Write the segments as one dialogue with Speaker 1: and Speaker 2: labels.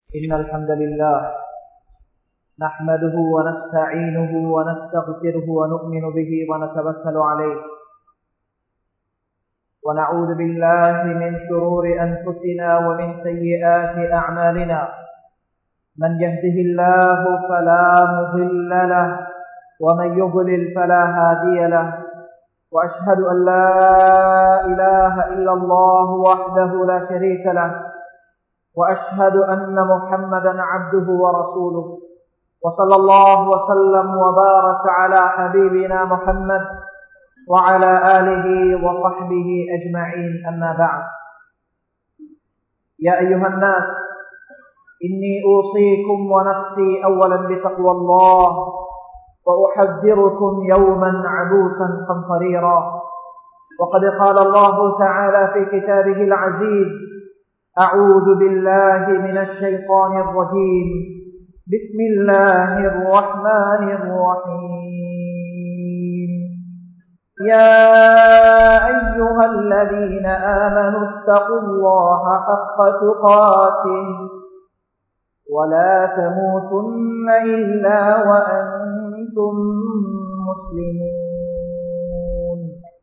Speaker 1: إن الحمد لله نحمده ونستعينه ونستغفره ونؤمن به ونتوكل عليه ونعوذ بالله من شرور أنفسنا ومن سيئات أعمالنا من يهده الله فلا مضل له ومن يضلل فلا هادي له وأشهد أن لا إله إلا الله وحده لا شريك له وأشهد أن محمدا عبده ورسوله وصلى الله وسلم وبارك على حبيبنا محمد وعلى آله وصحبه أجمعين أما بعد يا أيها الناس إني أوصيكم ونفسي أولا بتقوى الله وأحذركم يوما عبوسا قمطريرا وقد قال الله تعالى في كتابه العزيز أعوذ بالله من الشيطان الرجيم بسم الله الرحمن الرحيم يا أيها الذين آمنوا اتقوا الله حق تقاته ولا تموتن إلا وأنتم مسلمون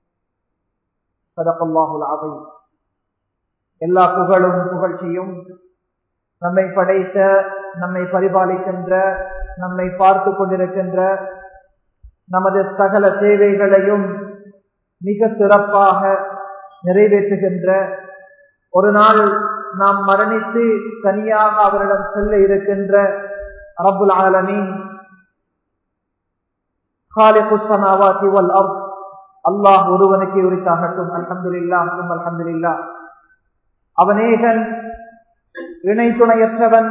Speaker 1: صدق الله العظيم எல்லா புகழும் புகழ்ச்சியும் நம்மை படைத்த நம்மை பரிபாலிக்கின்ற நம்மை பார்த்து கொண்டிருக்கின்ற நமது சகல சேவைகளையும் மிக சிறப்பாக நிறைவேற்றுகின்ற ஒரு நாள் நாம் மரணித்து தனியாக அவரிடம் செல்ல இருக்கின்ற ரபுல் ஆலமீன் அல்லாஹ் ஒருவனுக்கு உரித்தாகட்டும் அலமதுல்லா அலமதுல்லா அவனேகன் இணை துணையற்றவன்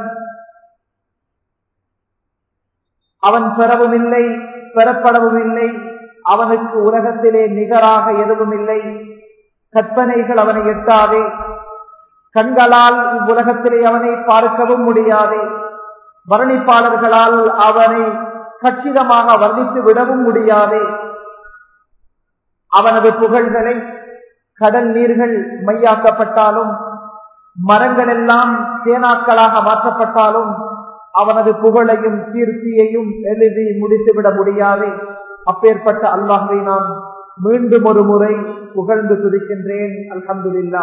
Speaker 1: அவன் பெறவும் இல்லை பெறப்படவும் இல்லை அவனுக்கு உலகத்திலே நிகராக எதுவும் இல்லை கற்பனைகள் அவனை எட்டாதே கண்களால் இவ்வுலகத்திலே அவனை பார்க்கவும் முடியாது வர்ணிப்பாளர்களால் அவனை கச்சிதமாக வர்ணித்து விடவும் முடியாது அவனது புகழ்களை கடல் நீர்கள் மையாக்கப்பட்டாலும் மரங்கள் எல்லாம் தேனாக்களாக மாற்றப்பட்டாலும் அவனது புகழையும் கீர்த்தியையும் எழுதி முடித்துவிட முடியாது அப்பேற்பட்ட அல்லாஹை நான் மீண்டும் ஒரு முறை புகழ்ந்து துதிக்கின்றேன் அல்ஹம்துல்லா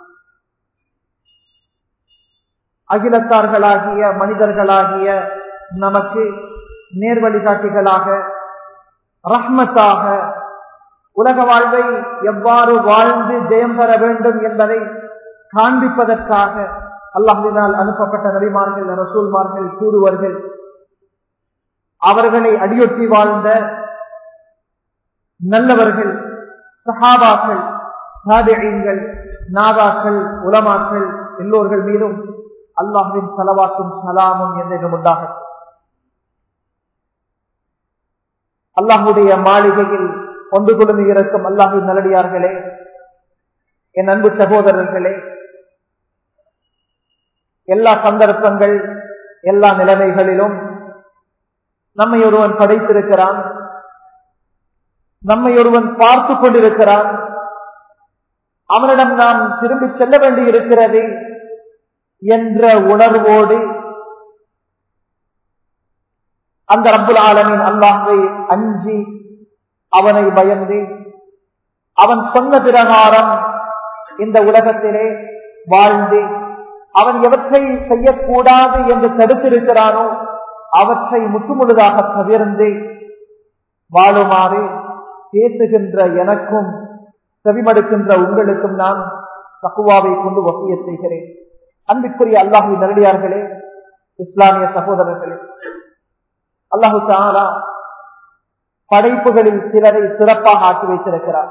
Speaker 1: அகிலத்தார்களாகிய மனிதர்களாகிய நமக்கு நேர்வழிகாட்டிகளாக ரஹ்மத்தாக உலக வாழ்வை எவ்வாறு வாழ்ந்து ஜெயம் பெற வேண்டும் என்பதை காண்பிப்பதற்காக அல்லாஹினால் அனுப்பப்பட்ட நபிமார்கள் ரசூல்மார்கள் கூறுவர்கள் அவர்களை அடியொட்டி வாழ்ந்த நல்லவர்கள் சஹாபாக்கள் சாதிகள் நாதாக்கள் உலமாக்கள் எல்லோர்கள் மீதும் அல்லாஹின் சலவாக்கும் சலாமும் என்றும் உண்டாக அல்லாஹுடைய மாளிகையில் ஒன்று குழுமி இருக்கும் அல்லாஹின் நல்லடியார்களே என் அன்பு சகோதரர்களே எல்லா சந்தர்ப்பங்கள் எல்லா நிலைமைகளிலும் நம்மை ஒருவன் படைத்திருக்கிறான் நம்மை ஒருவன் பார்த்து கொண்டிருக்கிறான் அவனிடம் நாம் திரும்பி செல்ல வேண்டி இருக்கிறது என்ற உணர்வோடு அந்த ரப்புல் ஆலமின் அல்லாஹை அஞ்சி அவனை பயந்து அவன் சொன்ன பிரகாரம் இந்த உலகத்திலே வாழ்ந்து அவன் எவற்றை செய்யக்கூடாது என்று தடுத்திருக்கிறானோ அவற்றை முற்றுமுழுதாக தவிர்ந்து வாழுமாறு பேசுகின்ற எனக்கும் செவிமடுக்கின்ற உங்களுக்கும் நான் தக்குவாவை கொண்டு வசிய செய்கிறேன் அன்பிற்குரிய அல்லாஹு நேரடியார்களே இஸ்லாமிய சகோதரர்களே அல்லாஹு தாலா படைப்புகளில் சிலரை சிறப்பாக ஆக்கி வைத்திருக்கிறார்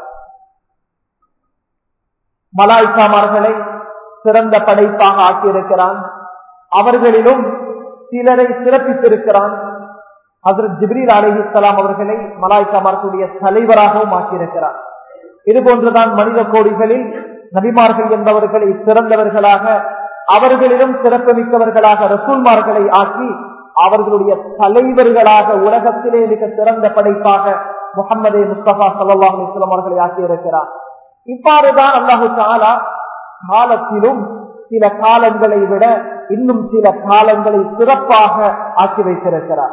Speaker 1: மலாய்க்காமார்களை சிறந்த படைப்பாக ஆக்கியிருக்கிறான் அவர்களிலும் சிலரை சிறப்பித்திருக்கிறான் ஹசரத் ஜிப்ரீல் அலிஹிஸ்லாம் அவர்களை மலாய்க்காமார்களுடைய தலைவராகவும் ஆக்கியிருக்கிறார் இது போன்றுதான் மனித கோடிகளில் நபிமார்கள் என்பவர்களை சிறந்தவர்களாக அவர்களிலும் சிறப்பு மிக்கவர்களாக ரசூல்மார்களை ஆக்கி அவர்களுடைய தலைவர்களாக உலகத்திலே மிக சிறந்த படைப்பாக முகமது முஸ்தபா சல்லா அலிஸ்லாம் அவர்களை ஆக்கியிருக்கிறார் இவ்வாறுதான் அல்லாஹு தாலா காலத்திலும் சில காலங்களை விட இன்னும் சில காலங்களை சிறப்பாக ஆக்கி வைத்திருக்கிறார்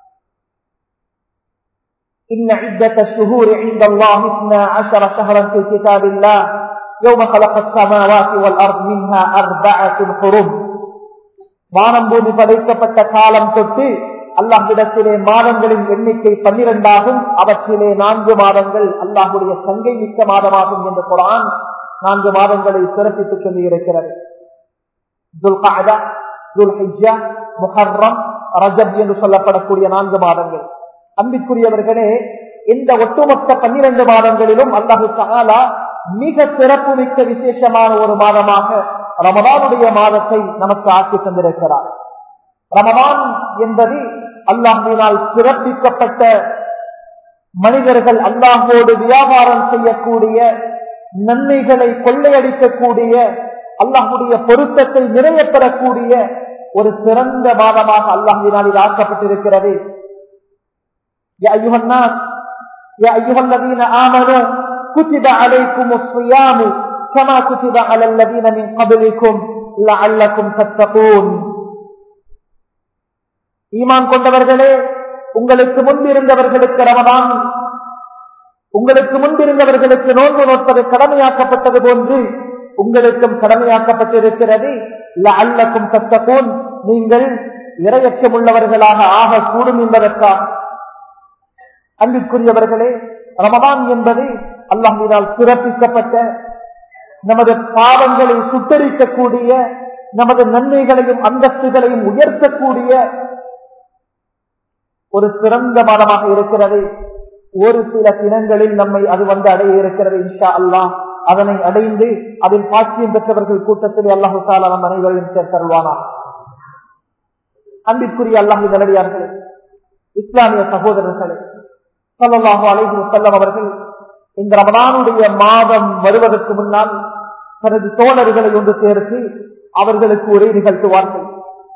Speaker 1: إن عدة الشهور عند الله اثنا عشر شهرا في كتاب الله يوم خلق السماوات والأرض منها أربعة حرم வானம் பூமி படைக்கப்பட்ட காலம் தொட்டு அல்லாஹ்விடத்திலே மாதங்களின் எண்ணிக்கை பன்னிரண்டாகும் அவற்றிலே நான்கு மாதங்கள் அல்லாஹுடைய சங்கை மிக்க மாதமாகும் என்று குரான் நான்கு மாதங்களை சிறப்பித்து சொல்லி இருக்கிறது முஹர்ரம் ரஜப் என்று சொல்லப்படக்கூடிய நான்கு மாதங்கள் அன்பிற்குரியவர்களே இந்த ஒட்டுமொத்த பன்னிரண்டு மாதங்களிலும் அல்லாஹு சகாலா மிக சிறப்பு மிக்க விசேஷமான ஒரு மாதமாக ரமதானுடைய மாதத்தை நமக்கு ஆக்கி தந்திருக்கிறார் ரமதான் என்பது அல்லாஹினால் சிறப்பிக்கப்பட்ட மனிதர்கள் அல்லாஹோடு வியாபாரம் செய்யக்கூடிய நன்மைகளை கொள்ளையடிக்கக்கூடிய அல்லாஹுடைய பொருத்தத்தை நிறைய பெறக்கூடிய ஒரு சிறந்த மாதமாக அல்லாஹினால் இது ஆக்கப்பட்டிருக்கிறது يا أيها الناس يا أيها الذين آمنوا كتب عليكم الصيام كما كتب على الذين من قبلكم لعلكم تتقون ஈமான் கொண்டவர்களே உங்களுக்கு முன்பிருந்தவர்களுக்கு ரமதான் உங்களுக்கு முன்பிருந்தவர்களுக்கு நோன்பு நோட்பது கடமையாக்கப்பட்டது போன்று உங்களுக்கும் கடமையாக்கப்பட்டிருக்கிறது அல்லக்கும் தத்தகோன் நீங்கள் இரையச்சம் உள்ளவர்களாக ஆகக்கூடும் என்பதற்காக அன்பிற்குரியவர்களே ரமதான் என்பது அல்லாஹினால் சிறப்பிக்கப்பட்ட நமது பாவங்களை சுத்தரிக்கக்கூடிய நமது நன்மைகளையும் அந்தஸ்துகளையும் உயர்த்தக்கூடிய ஒரு சிறந்த மாதமாக இருக்கிறது ஒரு சில தினங்களில் நம்மை அது வந்து அடைய இருக்கிறது இன்ஷா அல்லாஹ் அதனை அடைந்து அதில் பாக்கியம் பெற்றவர்கள் கூட்டத்தில் அல்லாஹு தாலா நம் அனைவரையும் சேர்த்தருவானா அன்பிற்குரிய அல்லாஹு நல்லடியார்களே இஸ்லாமிய சகோதரர்களே சொல்லலாக அலைஹி செல்லம் அவர்கள் இந்த ரமலானுடைய மாதம் வருவதற்கு முன்னால் தனது தோழர்களை ஒன்று சேர்த்து அவர்களுக்கு உரை நிகழ்த்துவார்கள்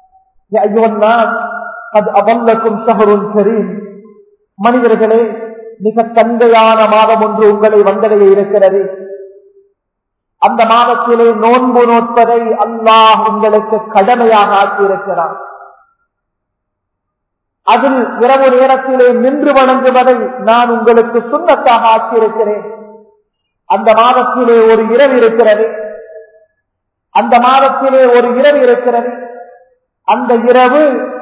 Speaker 1: மனிதர்களே மிக தந்தையான மாதம் ஒன்று உங்களை வந்தடைய இருக்கிறது அந்த மாதத்திலே நோன்பு நோட்பதை அல்லாஹ் உங்களுக்கு கடமையாக ஆக்கியிருக்கிறார் அதில் இரவு நேரத்திலே நின்று வணங்குவதை நான் உங்களுக்கு சுண்ணத்தாக ஆக்கியிருக்கிறேன் அந்த மாதத்திலே ஒரு இரவு இருக்கிறது அந்த மாதத்திலே ஒரு இரவு இருக்கிறது அந்த இரவு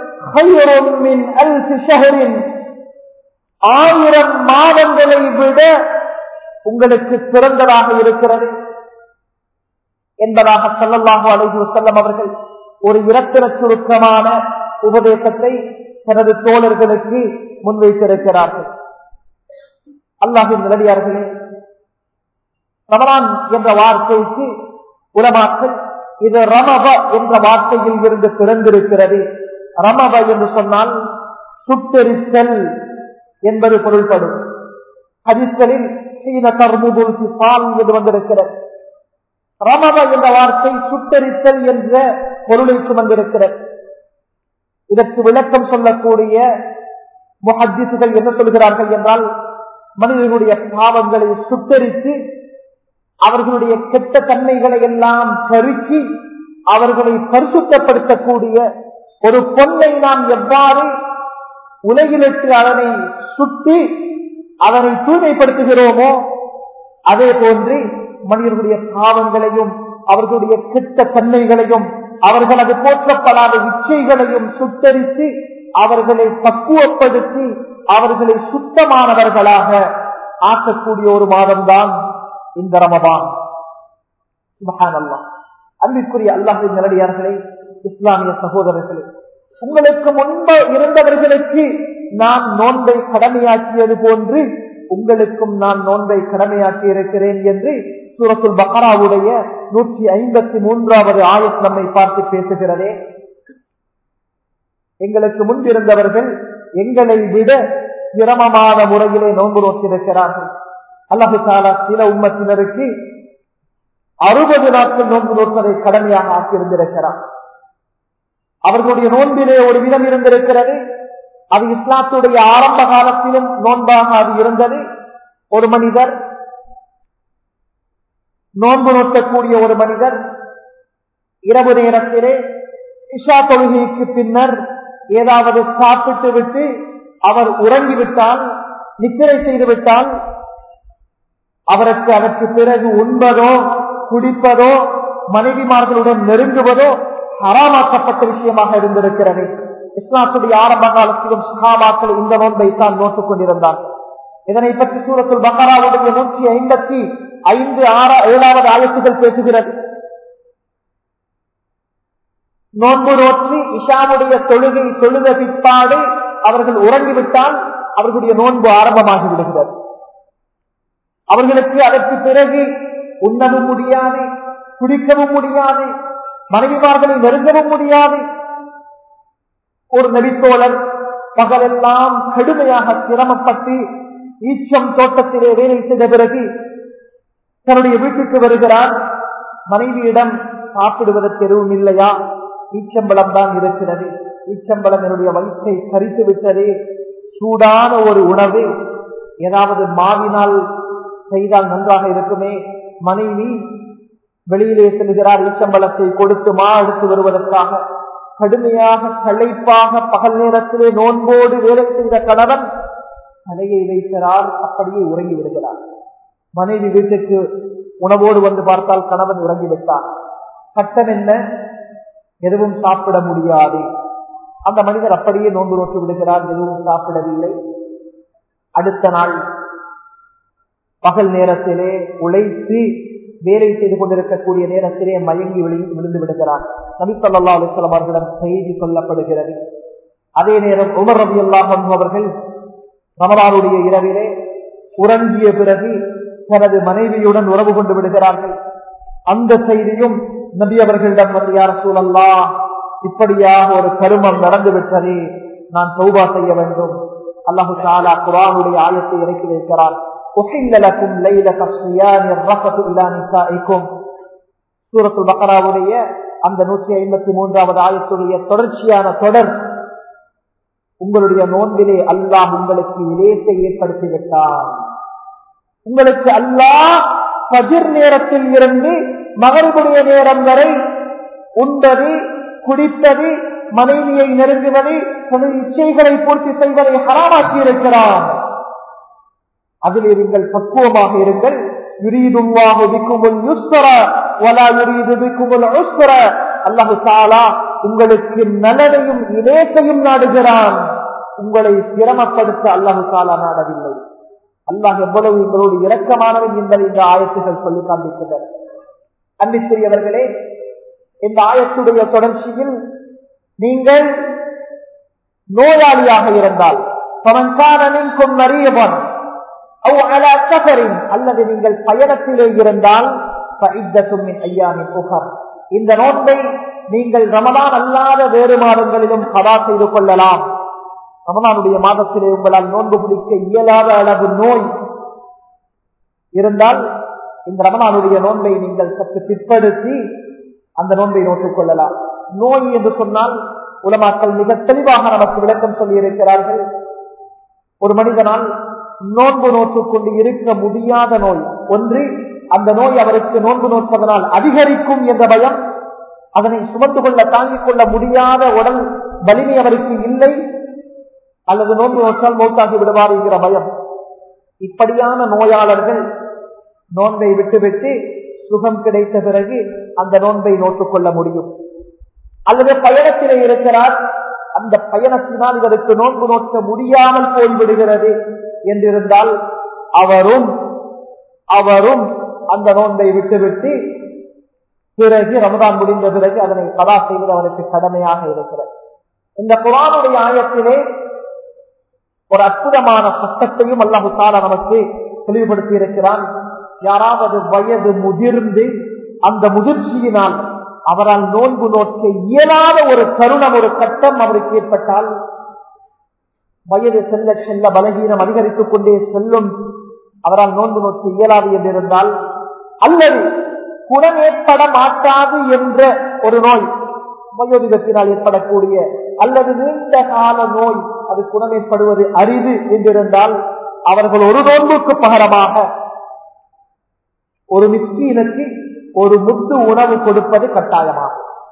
Speaker 1: ஆயிரம் மாதங்களை விட உங்களுக்கு சிறந்ததாக இருக்கிறது என்பதாக சொல்லலாக அழகி செல்லம் அவர்கள் ஒரு இரத்தின சுருக்கமான உபதேசத்தை தனது தோழர்களுக்கு முன்வைத்திருக்கிறார்கள் அல்லாஹின் நிலடியார்களே ரமலான் என்ற வார்த்தைக்கு உலமாக்கள் இது ரமப என்ற வார்த்தையில் இருந்து பிறந்திருக்கிறது ரமப என்று சொன்னால் சுட்டெரித்தல் என்பது பொருள்படும் ஹரிஸ்களில் சீன கர்முதுல் சால் என்று வந்திருக்கிறது ரமப என்ற வார்த்தை சுட்டெரித்தல் என்ற பொருளை சுமந்திருக்கிறது இதற்கு விளக்கம் சொல்லக்கூடிய முஹத்திசுகள் என்ன சொல்கிறார்கள் என்றால் மனிதர்களுடைய பாவங்களை சுட்டரித்து அவர்களுடைய கெட்ட தன்மைகளை எல்லாம் கருக்கி அவர்களை பரிசுத்தப்படுத்தக்கூடிய ஒரு பொண்ணை நாம் எவ்வாறு உலகிலிட்டு அதனை சுட்டி அதனை தூய்மைப்படுத்துகிறோமோ அதே போன்று மனிதர்களுடைய பாவங்களையும் அவர்களுடைய கெட்ட தன்மைகளையும் அவர்களது போற்றப்படாத இச்சைகளையும் சுத்தரித்து அவர்களை பக்குவப்படுத்தி அவர்களை சுத்தமானவர்களாக ஆக்கக்கூடிய ஒரு மாதம்தான் இந்த ரமதான் சுபஹானல்லா அன்பிற்குரிய அல்லாஹின் நிலடியார்களே இஸ்லாமிய சகோதரர்களே உங்களுக்கு முன்பு இருந்தவர்களுக்கு நான் நோன்பை கடமையாக்கியது போன்று உங்களுக்கும் நான் நோன்பை கடமையாக்கி இருக்கிறேன் என்று சூரத்துல் பக்கராவுடைய நூற்றி ஐம்பத்தி மூன்றாவது ஆயத் நம்மை பார்த்து பேசுகிறதே எங்களுக்கு முன்பிருந்தவர்கள் எங்களை விட சிரமமான முறையிலே நோன்பு நோக்கியிருக்கிறார்கள் அல்லாஹு தாலா சில உம்மத்தினருக்கு அறுபது நாட்கள் நோன்பு நோக்குவதை கடமையாக ஆக்கியிருந்திருக்கிறார் அவர்களுடைய நோன்பிலே ஒரு விதம் இருந்திருக்கிறது அது இஸ்லாத்துடைய ஆரம்ப காலத்திலும் நோன்பாக அது இருந்தது ஒரு மனிதர் நோன்பு நோக்கக்கூடிய ஒரு மனிதர் இரவு நேரத்திலே இஷா தொழுகைக்கு பின்னர் ஏதாவது சாப்பிட்டு விட்டு அவர் உறங்கிவிட்டால் நித்திரை செய்து விட்டால் அவருக்கு அதற்கு பிறகு உண்பதோ குடிப்பதோ மனைவிமார்களுடன் நெருங்குவதோ ஹராமாக்கப்பட்ட விஷயமாக இருந்திருக்கிறது இஸ்லாத்துடைய ஆரம்ப காலத்திலும் சஹாபாக்கள் இந்த நோன்பை தான் நோட்டுக் கொண்டிருந்தார் இதனை பற்றி சூரத்துல் பக்கராவுடைய நூற்றி ஐம்பத்தி ஐந்து ஆறு ஏழாவது ஆயத்துகள் பேசுகிறது நோன்பு நோற்றி இஷாவுடைய தொழுகை தொழுத பிற்பாடு அவர்கள் உறங்கிவிட்டால் அவர்களுடைய நோன்பு ஆரம்பமாகி விடுகிறது அவர்களுக்கு அதற்கு பிறகு உண்ணவும் முடியாது குடிக்கவும் முடியாது மனைவிமார்களை நெருங்கவும் முடியாது ஒரு நபித்தோழர் பகலெல்லாம் கடுமையாக சிரமப்பட்டு ஈச்சம் தோட்டத்திலே வேலை செய்த பிறகு தன்னுடைய வீட்டுக்கு வருகிறார் மனைவியிடம் சாப்பிடுவதற்கு எதுவும் இல்லையா ஈச்சம்பளம் தான் இருக்கிறது ஈச்சம்பளம் என்னுடைய வயிற்றை கரித்து விட்டதே சூடான ஒரு உணவு ஏதாவது மாவினால் செய்தால் நன்றாக இருக்குமே மனைவி வெளியிலே செல்கிறார் ஈச்சம்பளத்தை கொடுத்து மா எடுத்து வருவதற்காக கடுமையாக களைப்பாக பகல் நேரத்திலே நோன்போடு வேலை செய்த கணவன் தலையை வைக்கிறார் அப்படியே உறங்கி விடுகிறார் மனைவி வீட்டுக்கு உணவோடு வந்து பார்த்தால் கணவன் உறங்கிவிட்டார் சட்டம் என்ன எதுவும் சாப்பிட முடியாது அந்த மனிதர் அப்படியே நோன்பு நோக்கி விடுகிறார் எதுவும் சாப்பிடவில்லை அடுத்த நாள் பகல் நேரத்திலே உழைத்து வேலை செய்து கொண்டிருக்கக்கூடிய நேரத்திலே மயங்கி விழுந்து விடுகிறார் நபி சொல்லா அலிஸ்லாம் அவர்களிடம் செய்தி சொல்லப்படுகிறது அதே நேரம் உமர் ரபி அல்லாஹ் அவர்கள் ரமலானுடைய இரவிலே உறங்கிய பிறகு தனது மனைவியுடன் உறவு கொண்டு விடுகிறார்கள் அந்த செய்தியும் நபி அவர்களிடம் வந்து யார் சூழல்லா இப்படியாக ஒரு கருமம் நடந்து விட்டதே நான் சௌபா செய்ய வேண்டும் அல்லாஹு தாலா குரானுடைய ஆயத்தை இறக்கி வைக்கிறார் சூரத்துல் பக்கராவுடைய அந்த நூற்றி ஐம்பத்தி மூன்றாவது ஆயத்துடைய தொடர்ச்சியான தொடர் உங்களுடைய நோன்பிலே அல்லாஹ் உங்களுக்கு இலேசை ஏற்படுத்தி விட்டார் உங்களுக்கு அல்லாஹ் பஜிர் நேரத்தில் இருந்து மகர்புடைய நேரம் வரை உண்பது குடிப்பது மனைவியை நெருங்குவது தனது இச்சைகளை பூர்த்தி செய்வதை ஹராமாக்கி இருக்கிறார் அதில் நீங்கள் பக்குவமாக இருங்கள் உங்களுக்கு நலனையும் இலேசையும் நாடுகிறான் உங்களை சிரமப்படுத்த அல்லாஹு தாலா நாடவில்லை அல்லாஹ் எவ்வளவு உங்களோடு இரக்கமானவன் என்பதை இந்த ஆயத்துகள் சொல்லி காண்பிக்கின்றன அன்பிற்குரியவர்களே இந்த ஆயத்துடைய தொடர்ச்சியில் நீங்கள் நோயாளியாக இருந்தால் அறியவன் அல்லது நீங்கள் பயணத்திலே இருந்தால் இந்த நோன்பை நீங்கள் ரமதான் அல்லாத வேறு மாதங்களிலும் கதா செய்து கொள்ளலாம் ரமதானுடைய மாதத்திலே உங்களால் நோன்பு பிடிக்க இயலாத அளவு நோய் இருந்தால் இந்த ரமதானுடைய நோன்பை நீங்கள் சற்று பிற்படுத்தி அந்த நோன்பை நோட்டுக் கொள்ளலாம் நோய் என்று சொன்னால் உலமாக்கள் மிக தெளிவாக நமக்கு விளக்கம் சொல்லி இருக்கிறார்கள் ஒரு மனிதனால் நோன்பு நோற்றுக் கொண்டு இருக்க முடியாத நோய் ஒன்று அந்த நோய் அவருக்கு நோன்பு நோட்பதனால் அதிகரிக்கும் என்ற பயம் அதனை சுமந்து கொள்ள தாங்கிக் கொள்ள முடியாத உடல் வலிமை அவருக்கு இல்லை அல்லது நோன்பு நோற்றால் மௌத்தாகி விடுவார் என்கிற பயம் இப்படியான நோயாளர்கள் நோன்பை விட்டுவிட்டு சுகம் கிடைத்த பிறகு அந்த நோன்பை நோட்டுக் கொள்ள முடியும் அல்லது பயணத்திலே இருக்கிறார் அந்த பயணத்தினால் இவருக்கு நோன்பு நோக்க முடியாமல் போய்விடுகிறது என்றிருந்தால் அவரும் அவரும் அந்த நோன்பை விட்டுவிட்டு பிறகு ரமதான் முடிந்த பிறகு அதனை கதா செய்வது அவனுக்கு கடமையாக இருக்கிறது இந்த குரானுடைய ஆயத்திலே ஒரு அற்புதமான சட்டத்தையும் அல்லாஹு தாலா நமக்கு தெளிவுபடுத்தி இருக்கிறான் யாராவது வயது முதிர்ந்து அந்த முதிர்ச்சியினால் அவரால் நோன்பு நோக்க இயலாத ஒரு தருணம் ஒரு கட்டம் அவருக்கு ஏற்பட்டால் வயது செல்ல செல்ல பலகீனம் அதிகரித்துக் கொண்டே செல்லும் அவரால் நோன்பு நோக்க இயலாது என்றிருந்தால் அல்லது குணம் ஏற்பட மாட்டாது என்ற ஒரு நோய் வயோதிகத்தினால் ஏற்படக்கூடிய அல்லது நீண்ட கால நோய் அது குணம் ஏற்படுவது அரிது என்றிருந்தால் அவர்கள் ஒரு நோன்புக்கு பகரமாக ஒரு மிஸ்கீனுக்கு ஒரு முத்து உணவு கொடுப்பது கட்டாயமாகும்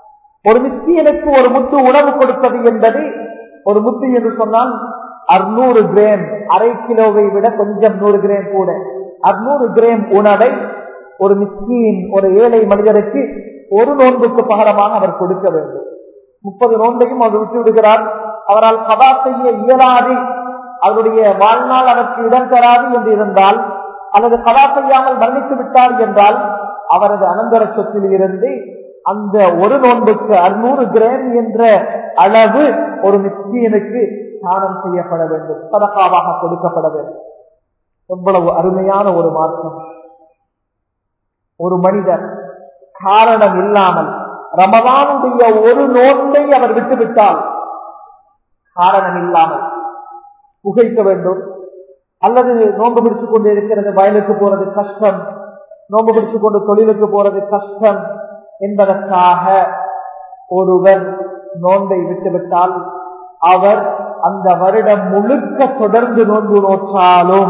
Speaker 1: ஒரு மிஸ்கியனுக்கு ஒரு முத்து உணவு கொடுப்பது என்பது ஒரு முத்து என்று சொன்னால் அறுநூறு கிராம் அரை கிலோவை விட கொஞ்சம் நூறு கிராம் கூட அறுநூறு கிராம் உணவை ஒரு மிஸ்கியின் ஒரு ஏழை மனிதருக்கு ஒரு நோன்புக்கு பகரமாக அவர் கொடுக்க வேண்டும் முப்பது நோன்பையும் அவர் விட்டு விடுகிறார் அவரால் கதா செய்ய இயலாது அவருடைய வாழ்நாள் அதற்கு இடம் தராது என்று இருந்தால் அல்லது கதா செய்யாமல் மன்னித்து விட்டார் என்றால் அவரது அனந்தர சொத்தில் இருந்து அந்த ஒரு நோன்புக்கு அறுநூறு கிராம் என்ற அளவு ஒரு மிஸ்கியனுக்கு தானம் செய்யப்பட வேண்டும் சதகாவாக கொடுக்கப்பட வேண்டும் எவ்வளவு அருமையான ஒரு மாற்றம் ஒரு மனிதர் காரணம் இல்லாமல் ரமதானுடைய ஒரு நோன்பை அவர் விட்டுவிட்டால் காரணம் இல்லாமல் புகைக்க வேண்டும் அல்லது நோன்பு பிடிச்சு கொண்டு இருக்கிறது வயலுக்கு போறது கஷ்டம் நோன்பு பிடிச்சு கொண்டு தொழிலுக்கு போறது கஷ்டம் என்பதற்காக ஒருவர் நோன்பை விட்டுவிட்டால் அவர் அந்த வருடம் முழுக்க தொடர்ந்து நோன்பு நோற்றாலும்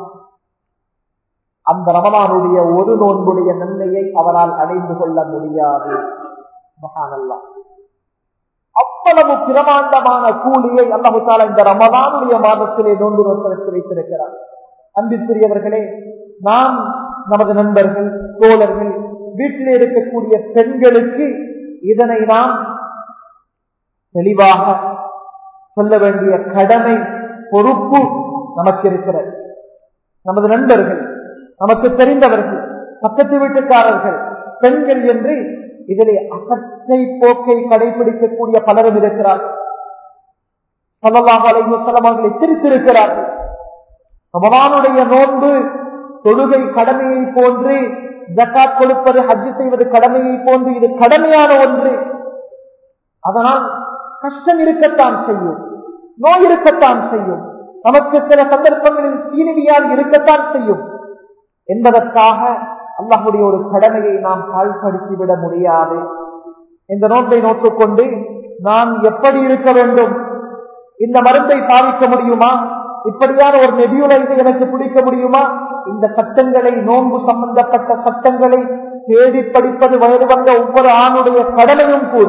Speaker 1: அந்த ரமலானுடைய ஒரு நோன்புடைய நன்மையை அவரால் அடைந்து கொள்ள முடியாது சுபஹானல்லாஹ். அவ்வளவு பிரமாண்டமான கூலியை அல்லாஹால இந்த ரமலானுடைய மாதத்திலே நோன்பு நோக்கலுக்கு வைத்திருக்கிறார் அன்பிற்குரியவர்களே நாம் நமது நண்பர்கள் தோழர்கள் வீட்டில் இருக்கக்கூடிய பெண்களுக்கு இதனை நாம் தெளிவாக சொல்ல வேண்டிய கடமை பொறுப்பு நமக்கு இருக்கிறது நமது நண்பர்கள் நமக்கு தெரிந்தவர்கள் பக்கத்து வீட்டுக்காரர்கள் பெண்கள் என்று இதிலே அசத்தை போக்கை கடைபிடிக்கக்கூடிய பலரும் இருக்கிறார்கள் சல்லல்லாஹு அலைஹி வஸல்லம் அவர்கள் எச்சரித்திருக்கிறார்கள் ரமலானுடைய நோன்பு தொழுகை கடமையை போன்று ஜக்காத் கொடுப்பது ஹஜ்ஜு செய்வது கடமையை போன்று இது கடமையான ஒன்று அதனால் கஷ்டம் இருக்கத்தான் செய்யும் நோய் இருக்கத்தான் செய்யும் நமக்கு சில சந்தர்ப்பங்களில் சீனிவியால் இருக்கத்தான் செய்யும் என்பதற்காக அல்லாஹுடைய ஒரு கடமையை நாம் பாழ்படுத்திவிட முடியாது இந்த நோன்பை நோட்டுக்கொண்டு நான் எப்படி இருக்க வேண்டும் இந்த மருந்தை பாவிக்க முடியுமா இப்படியான ஒரு நெபியுலைஸை எனக்கு பிடிக்க முடியுமா இந்த சட்டங்களை நோன்பு சம்பந்தப்பட்ட சட்டங்களை தேடி படிப்பது வயது வந்த ஒவ்வொரு ஆணுடைய கடமையும் கூட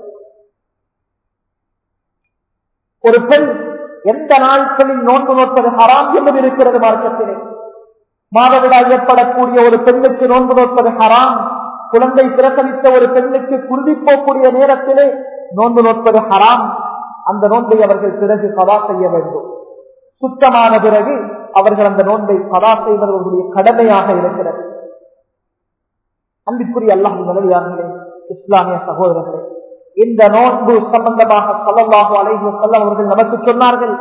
Speaker 1: ஒரு பெண் எந்த நாட்களில் நோன்பு நோற்பது ஹராம் என்பது இருக்கிறது மார்க்கத்திலே மாதவிடாய் ஏற்படக்கூடிய ஒரு பெண்ணுக்கு நோன்பு நோற்பது ஹராம் குழந்தை பிரசவித்த ஒரு பெண்ணுக்கு குருதி போகக்கூடிய நேரத்திலே நோன்பு நோற்பது ஹராம் அந்த நோன்பை அவர்கள் பிறகு கதா செய்ய வேண்டும் சுத்தமான பிறகு அவர்கள் அந்த நோன்பை கதா செய்வதற்குரிய கடமையாக இருக்கிறது அன்பிற்குரிய அல்லாஹ் நிலையார்களே இஸ்லாமிய சகோதரர்களே இந்த நோன்பு சம்பந்தமாக சொல்லலாக அலைஹி செல்லம் அவர்கள் நமக்கு சொன்னார்கள்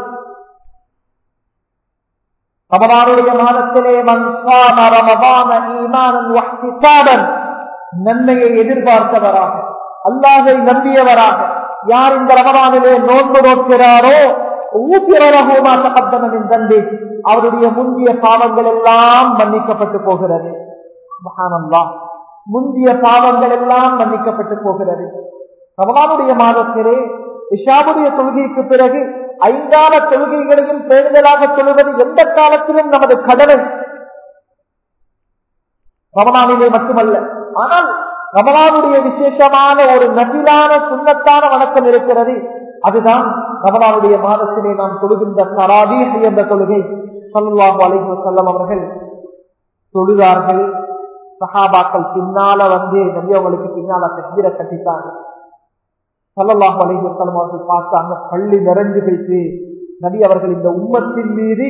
Speaker 1: ரமதானுடைய மாதத்திலே மன்சாம ரமதான ஈமானன் வஹ்திசாபன் நன்மையை எதிர்பார்த்தவராக அல்லாஹை நம்பியவராக யார் இந்த ரமதானிலே நோன்பு நோக்கிறாரோ ஊசிரகூமா தகத்தமின் தந்தை அவருடைய முந்திய பாவங்கள் எல்லாம் மன்னிக்கப்பட்டு போகிறது சுபஹானல்லாஹ். முந்திய பாவங்கள் எல்லாம் மன்னிக்கப்பட்டு போகிறது ரமதானுடைய மாதத்திலே இஷாவுடைய தொழுகைக்கு பிறகு ஐந்தான தொழுகைகளையும் பேணுதலாக சொல்லுவது எந்த காலத்திலும் நமது கடமை ரமணானிலே மட்டுமல்ல ஆனால் ரமணானுடைய விசேஷமான ஒரு நபிலான சுண்ணத்தான வணக்கம் இருக்கிறது அதுதான் ரமணானுடைய மாதத்திலே நாம் தொழுகின்ற தராபீஸ் என்ற தொழுகை சல்லாஹு அலைஹி செல்லம் அவர்கள் தொழுதார்கள் சஹாபாக்கள் பின்னால வந்து நபி அவங்களுக்கு பின்னால தக்கீர கட்டித்தாங்க சல்லல்லாஹு அலைஹி வஸல்லம் அவர்கள் பார்த்தாங்க பள்ளி நிறைஞ்சு போயிட்டு நபி அவர்கள் இந்த உம்மத்தின் மீது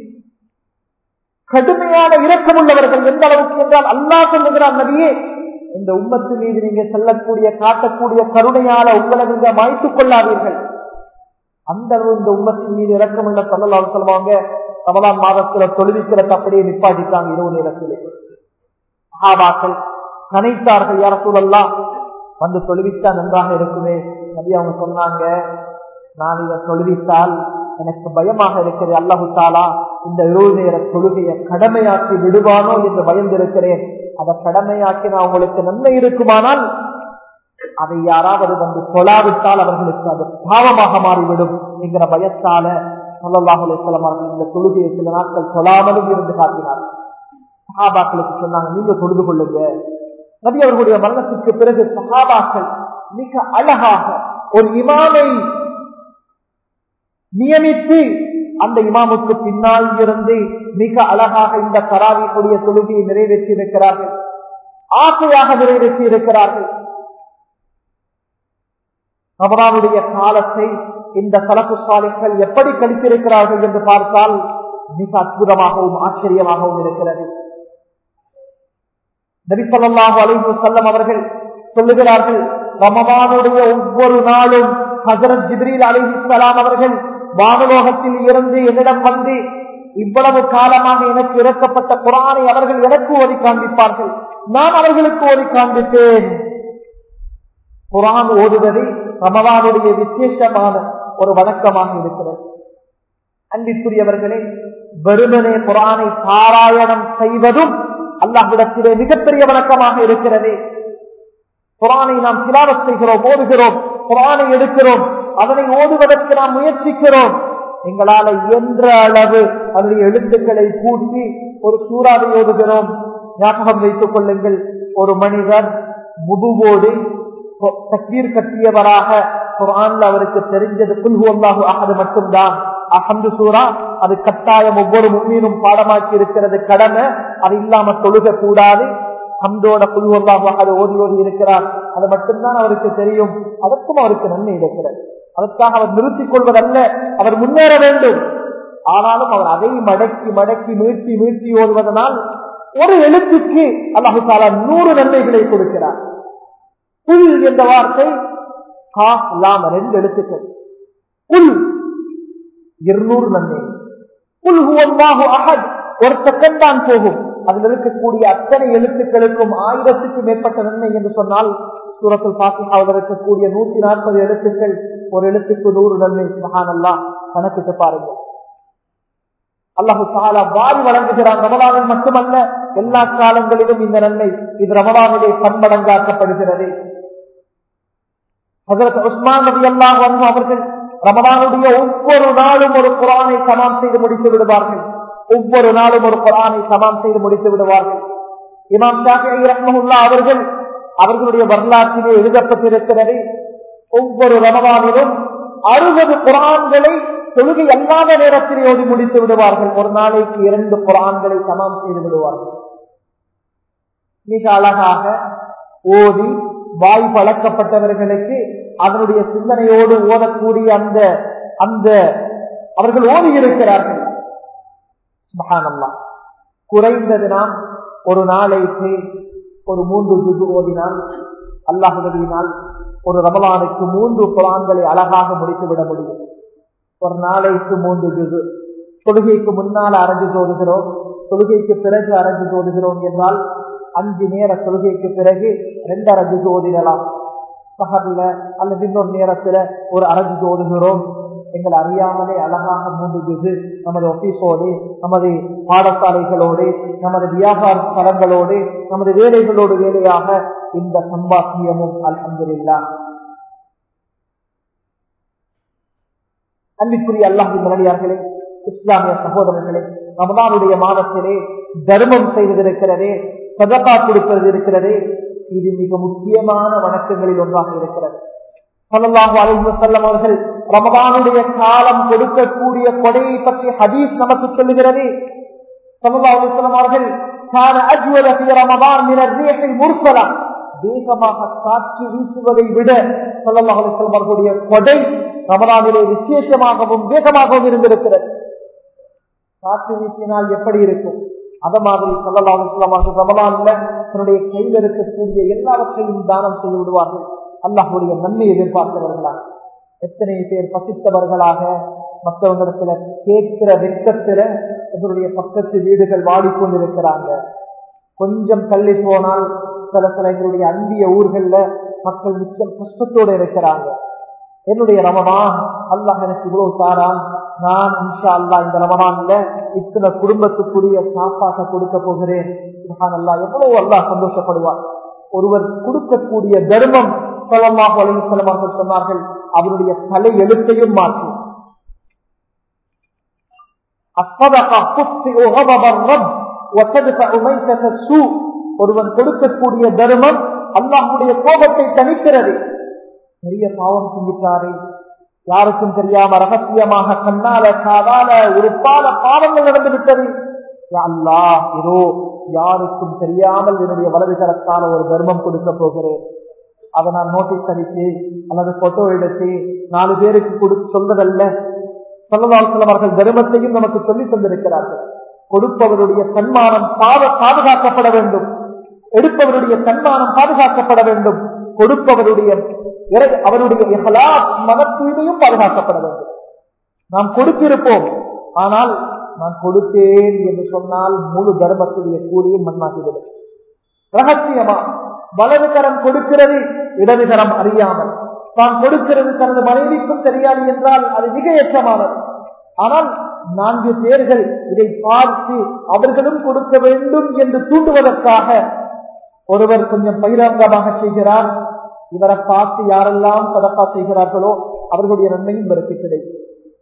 Speaker 1: கடுமையான இரக்கம் உள்ளவர்கள் எந்த அளவுக்கு என்றால் அல்லாஹ் சொல்லுகிறார் நபியே இந்த உம்மத்து மீது நீங்க செல்லக்கூடிய காட்டக்கூடிய கருணையால உங்களை நீங்க மாய்த்துக் கொள்ளாதீர்கள் அந்த அளவு இந்த உம்மத்தின் மீது இரக்கம் உள்ள சல்லல்லாஹு சொல்லுவாங்க ரமலான் மாதத்துல தொழுவிக்கிறத அப்படியே நிப்பாட்டிட்டாங்க இரவு நேரத்திலே சஹாபாக்கள் கனைத்தார்கள் யார சூழல்லாம் வந்து தொழுவிச்சா நன்றாக இருக்குமே நபி அவங்க சொன்னாங்க நான் இதை தொழுவித்தால் எனக்கு பயமாக இருக்கிறது அல்லாஹு தாலா இந்த இருபது நேர தொழுகையை கடமையாக்கி விடுவானோ என்று பயந்திருக்கிறேன் அதை கடமையாக்கி நான் உங்களுக்கு நன்மை இருக்குமானால் அதை யாராவது வந்து தொழாவிட்டால் அவர்களுக்கு அது பாவமாக மாறிவிடும் என்கிற பயத்தால சொல்லல்லாஹு அலிஸ்லாம் அவர்கள் இந்த தொழுகையை சில நாட்கள் தொழாமலும் இருந்து காட்டினார் சஹாபாக்களுக்கு சொன்னாங்க நீங்க தொழுது கொள்ளுங்க நபி அவர்களுடைய மரணத்திற்கு பிறகு சஹாபாக்கள் மிக அழகாக ஒரு இமாமை நியமித்து அந்த இமாமுக்கு பின்னால் இருந்து மிக அழகாக இந்த கராவிக்குரிய தொழுகையை நிறைவேற்றி இருக்கிறார்கள் ஆசையாக நிறைவேற்றி இருக்கிறார்கள் ரமணானுடைய காலத்தை இந்த சலப்பு சாலைகள் எப்படி கழித்திருக்கிறார்கள் என்று பார்த்தால் மிக அற்புதமாகவும் ஆச்சரியமாகவும் இருக்கிறது நபிசல்லாஹு அலைஹு செல்லம் அவர்கள் சொல்லுகிறார்கள் ரமதானுடைய ஒவ்வொரு நாளும் ஹசரத் ஜிப்ரீல் அலிஹிஸ்லாம் அவர்கள் வானலோகத்தில் இருந்து என்னிடம் வந்து இவ்வளவு காலமாக எனக்கு இறக்கப்பட்ட குரானை அவர்கள் எனக்கு ஓதி காண்பிப்பார்கள் நான் அவர்களுக்கு ஓதி காண்பித்தேன் குரான் ஓதுவது ரமதானுடைய விசேஷமான ஒரு வணக்கமாக இருக்கிறது அன்பிற்குரியவர்களே வெறுமனே குரானை பாராயணம் செய்வதும் அல்லாஹ்விடத்திலே மிகப்பெரிய வணக்கமாக இருக்கிறது குரானை நாம் திலாவத் செய்கிறோம் ஓதுகிறோம் குரானை எடுக்கிறோம் அதனை ஓதுவதற்கு நாம் முயற்சிக்கிறோம் எங்களால என்ற அளவு அதனுடைய எழுத்துக்களை கூட்டி ஒரு சூறாவை ஓதுகிறோம் ஞாபகம் வைத்துக் கொள்ளுங்கள் ஒரு மனிதர் முதுவோடு தக்வீர் கட்டியவராக குரான்ல அவருக்கு தெரிஞ்சது புல்ஹு அல்லாஹு அகது மட்டும்தான் அஹந்து சூரா அது கட்டாயம் ஒவ்வொரு முன்னீனும் பாடமாக்கி இருக்கிறது கடமை அது இல்லாம தொழுக கூடாது ஹம்தோட புல்ஹு அல்லாஹு அகது ஓதி ஓதி இருக்கிறார் அது மட்டும்தான் அவருக்கு தெரியும் அதற்கும் அவருக்கு நன்மை இருக்கிறது அதற்காக அவர் நிறுத்திக் கொள்வதல்ல அவர் முன்னேற வேண்டும் ஆனாலும் அவர் அதை மடக்கி மடக்கி மீட்டி மீட்டி ஓதுவதனால் ஒரு எழுத்துக்கு அல்லாஹு தாலா நூறு நன்மைகளை கொடுக்கிறார் புல் என்ற வார்த்தை கா லாம் ரெண்டு எழுத்துக்கள் புல் இருநூறு நன்மை புல் ஹுவல்லாஹு அஹத் ஒரு செகண்ட் தான் போகும் அதில் இருக்கக்கூடிய அத்தனை எழுத்துக்களுக்கும் ஆயிரத்துக்கு மேற்பட்ட நன்மை என்று சொன்னால் சூரத்தில் பாத்தியாவில் இருக்கக்கூடிய நூத்தி நாற்பது எழுத்துக்கள் ஒரு எழுத்துக்கு நூறு நன்மை சுபஹானல்லா கணக்கிட்டு பாருங்க அல்லாஹு தாலா வாரி வழங்குகிறான் ரமலானில் மட்டுமல்ல எல்லா காலங்களிலும் இந்த நன்மை இது ரமலானிலே பன்மடங்காக்கப்படுகிறது உஸ்மான் நபி அல்லாஹ் அவர்கள் ரமலானுடைய ஒவ்வொரு நாளும் ஒரு குரானை சமாம் செய்து முடித்து விடுவார்கள் ஒவ்வொரு நாளும் ஒரு குரானை சமாம் செய்து முடித்து விடுவார்கள் இமாம் ஷாஃபி ரஹ்மஹுல்லா அவர்கள் அவர்களுடைய வரலாற்றிலே எழுதப்பட்டிருக்கிறது ஒவ்வொரு ரமதானிலும் அறுபது குரான்களை தொழுகை அல்லாத நேரத்தில் ஓடி முடித்து விடுவார்கள் ஒரு நாளைக்கு இரண்டு குரான்களை சமம் செய்து விடுவார்கள் மிக அழகாக ஓதி வாய் பழக்கப்பட்டவர்களுக்கு அதனுடைய சிந்தனையோடு ஓதக்கூடிய அந்த அந்த அவர்கள் ஓதி இருக்கிறார்கள் குறைந்தது நாம் ஒரு நாளைக்கு ஒரு மூன்று ஜுது ஓதினால் அல்லாஹுதவியினால் ஒரு ரமலானுக்கு மூன்று குரான்களை அழகாக முடித்துவிட முடியும் ஒரு நாளைக்கு மூன்று ஜுது தொழுகைக்கு முன்னால் அரைஞ்சு தோதுகிறோம் தொழுகைக்கு பிறகு அரைஞ்சு தோதுகிறோம் என்றால் அஞ்சு நேர தொழுகைக்கு பிறகு ரெண்டு அரஞ்சு ஓதிடலாம் சகர்ல அல்லது இன்னொரு நேரத்துல ஒரு அரஞ்சு ஓதுகிறோம் எங்கள் அறியாமலே அழகாக மூன்று ஜுது நமது ஆபீஸோடு நமது பாடசாலைகளோடு நமது வியாபார ஸ்தலங்களோடு நமது வேலைகளோடு வேலையாக இந்த சம்பாத்தியமும் அல்ஹம்துல்லா அன்பிற்குரிய அல்லாஹின் மனையார்களே இஸ்லாமிய சகோதரர்களே ரமதானுடைய மாதத்திலே தர்மம் செய்வதிருக்கிறதே சதகா கொடுப்பது இருக்கிறதே இது மிக முக்கியமான வணக்கங்களில் ஒன்றாக இருக்கிறது சொல்லலாக அலைவு செல்லம் அவர்கள் ரமதானுடைய காலம் கொடுக்கக்கூடிய கொடையை பற்றி ஹதீஸ் நமக்கு சொல்லுகிறது சொல்லலா அலிஸ்லாம் அவர்கள் வேகமாக காற்று வீசுவதை விட சொல்லலா அலிஸ்லாம் அவர்களுடைய கொடை ரமதானிலே விசேஷமாகவும் வேகமாகவும் இருந்திருக்கிறது காற்று வீசினால் எப்படி இருக்கும் அத மாதிரி சொல்லலா அலிஸ்லாம் அவர்கள் ரமதான்ல தன்னுடைய கையில் இருக்கக்கூடிய எல்லாவற்றையும் தானம் செய்து விடுவார்கள் அல்லாஹுடைய நன்மை எதிர்பார்த்தவர்களா எத்தனை பேர் பசித்தவர்களாக மற்றவங்களிடத்துல கேட்கிற வெக்கத்துல இவருடைய பக்கத்து வீடுகள் வாடிக்கொண்டிருக்கிறாங்க கொஞ்சம் தள்ளி போனால் சில சில எங்களுடைய அந்திய ஊர்கள்ல மக்கள் மிச்சம் கஷ்டத்தோடு இருக்கிறாங்க என்னுடைய ரமதான் அல்லாஹ் எனக்கு இவ்வளவு தாரான் நான் இன்ஷா அல்லா இந்த ரமதான்ல இத்தனை குடும்பத்துக்குரிய சாப்பாட்டை கொடுக்க போகிறேன் அல்லா எவ்வளவு அல்லாஹ் சந்தோஷப்படுவார் ஒருவர் கொடுக்கக்கூடிய தர்மம் சொல்லமாக வழங்கி செல்லமார்கள் சொன்னார்கள் அவருடைய தலை எழுத்தையும் மாற்றும் ஒருவன் கொடுக்கக்கூடிய தர்மம் அல்லாஹுடைய கோபத்தை தணிக்கிறது பெரிய பாவம் செஞ்சிட்டாரு யாருக்கும் தெரியாம ரகசியமாக கண்ணால காதால உறுப்பால பாவங்கள் நடந்து விட்டது அல்லா இதோ யாருக்கும் தெரியாமல் என்னுடைய வலது கரத்தால ஒரு தர்மம் கொடுக்க போகிறேன் அதை நான் நோட்டீஸ் அடித்து அல்லது போட்டோ எடுத்து நாலு பேருக்கு கொடுத்து சொல்வதல்ல சொல்லலாசலம் அவர்கள் தர்மத்தையும் நமக்கு சொல்லி தந்திருக்கிறார்கள் கொடுப்பவருடைய தன்மானம் பாவ பாதுகாக்கப்பட வேண்டும் எடுப்பவருடைய தன்மானம் பாதுகாக்கப்பட வேண்டும் கொடுப்பவருடைய அவருடைய மன தூய்மையும் பாதுகாக்கப்பட வேண்டும் நாம் கொடுத்திருப்போம் ஆனால் நான் கொடுத்தேன் என்று சொன்னால் முழு தர்மத்துடைய கூலியும் மண்ணாகிவிடும் ரகசியமா வலது கரம் கொடுக்கிறது இடது கரம் அறியாமல் தான் கொடுக்கிறது தனது மனைவிக்கும் தெரியாது என்றால் அது மிகையற்றமானது ஆனால் நான்கு பேர்கள் இதை பார்த்து அவர்களும் கொடுக்க வேண்டும் என்று தூண்டுவதற்காக ஒருவர் கொஞ்சம் பகிரங்கமாக செய்கிறார் இவரை பார்த்து யாரெல்லாம் சதப்பா செய்கிறார்களோ அவர்களுடைய நன்மையும் இவருக்கு கிடைக்கும்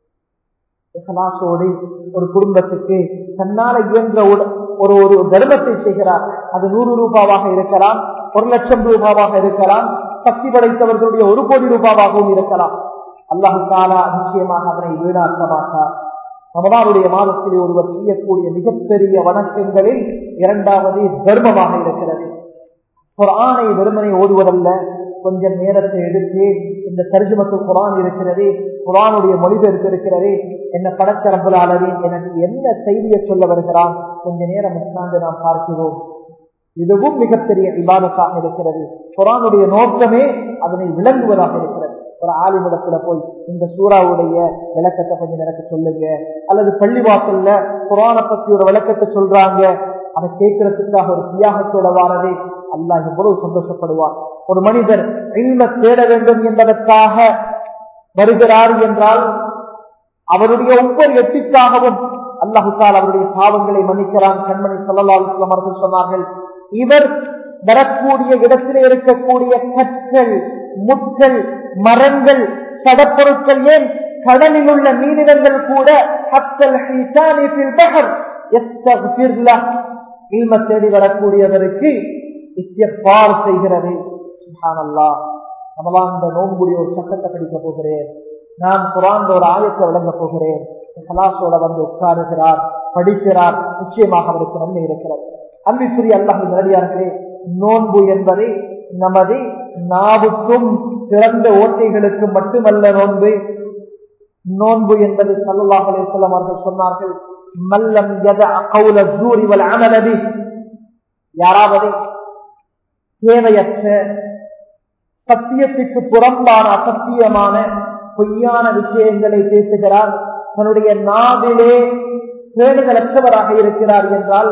Speaker 1: இஹலாசோடு ஒரு குடும்பத்துக்கு தன்னால இயன்ற ஒரு ஒரு தர்மத்தை செய்கிறார் அது நூறு ரூபாவாக இருக்கலாம் ஒரு லட்சம் ரூபாவாக இருக்கலாம் சக்தி படைத்தவர்களுடைய ஒரு கோடி ரூபாவாகவும் இருக்கலாம் அல்லாஹு தாலா நிச்சயமாக அதனை வீணாக்க மாட்டார் ரமதானுடைய மாதத்திலே ஒருவர் செய்யக்கூடிய மிகப்பெரிய வணக்கங்களில் இரண்டாவது தர்மமாக இருக்கிறது ஒரு ஆணை வெறுமனை ஓதுவதல்ல கொஞ்சம் நேரத்தை எடுத்து இந்த தர்ஜுமத்து குரான் இருக்கிறது குரானுடைய மொழிபெயர்ப்பு இருக்கிறது என்ன படச்சரம்புலாளரின் எனக்கு என்ன செய்தியை சொல்ல வருகிறான் கொஞ்ச நேரம் உட்கார்ந்து நாம் பார்க்கிறோம் இதுவும் மிகப்பெரிய விவாதத்தாக இருக்கிறது குரானுடைய நோக்கமே அதனை விளங்குவதாக இருக்கிறது ஒரு ஆலிமிடத்துல போய் இந்த சூறாவுடைய விளக்கத்தை கொஞ்சம் எனக்கு சொல்லுங்க அல்லது பள்ளிவாசல்ல குரான பத்தி ஒரு விளக்கத்தை சொல்றாங்க அதை கேட்கறதுக்காக ஒரு தியாகத்தோட வாரதே அல்லாஹ் எவ்வளவு சந்தோஷப்படுவார் ஒரு மனிதர் இல்ம தேட வேண்டும் என்பதற்காக வருகிறார் என்றால் அவருடைய ஒவ்வொரு எட்டிக்காகவும் அல்லாஹுத்தால் அவருடைய பாவங்களை மன்னிக்கிறான் கண்மணி சொல்லலாம் அவர்கள் சொன்னார்கள் இவர் வரக்கூடிய இடத்திலே இருக்கக்கூடிய கற்கள் முட்கள் மரங்கள் சடப்பொருட்கள் ஏன் கடலில் உள்ள மீனினங்கள் கூட இல்ம தேடி வரக்கூடியவருக்கு இஸ்தியப்பார் செய்கிறது சுப்ஹானல்லாஹ் ரமலான் இந்த நோன்புடைய ஒரு சட்டத்தை படிக்க போகிறேன் நான் குரான் ஒரு ஆயத்தை விளங்க போகிறேன் கலாசோட வந்து உட்காருகிறார் படிக்கிறார் நிச்சயமாக அவருக்கு நன்மை இருக்கிறது அன்பிற்குரிய அல்லாஹ் நேரடியார்களே நோன்பு என்பது நமது நாவுக்கும் திறந்த ஓட்டைகளுக்கு மட்டுமல்ல நோன்பு நோன்பு என்பது சல்லாஹ் அலிசல்லாம் அவர்கள் சொன்னார்கள் மல்லம் எத கவுல ஜூரிவல் அமலதி யாராவது தேவையற்ற சத்தியத்துக்கு புறம்பான அசத்தியமான பொய்யான விஷயங்களை பேசுகிறார் தன்னுடைய நாவிலே பேணுதலற்றவராக இருக்கிறார் என்றால்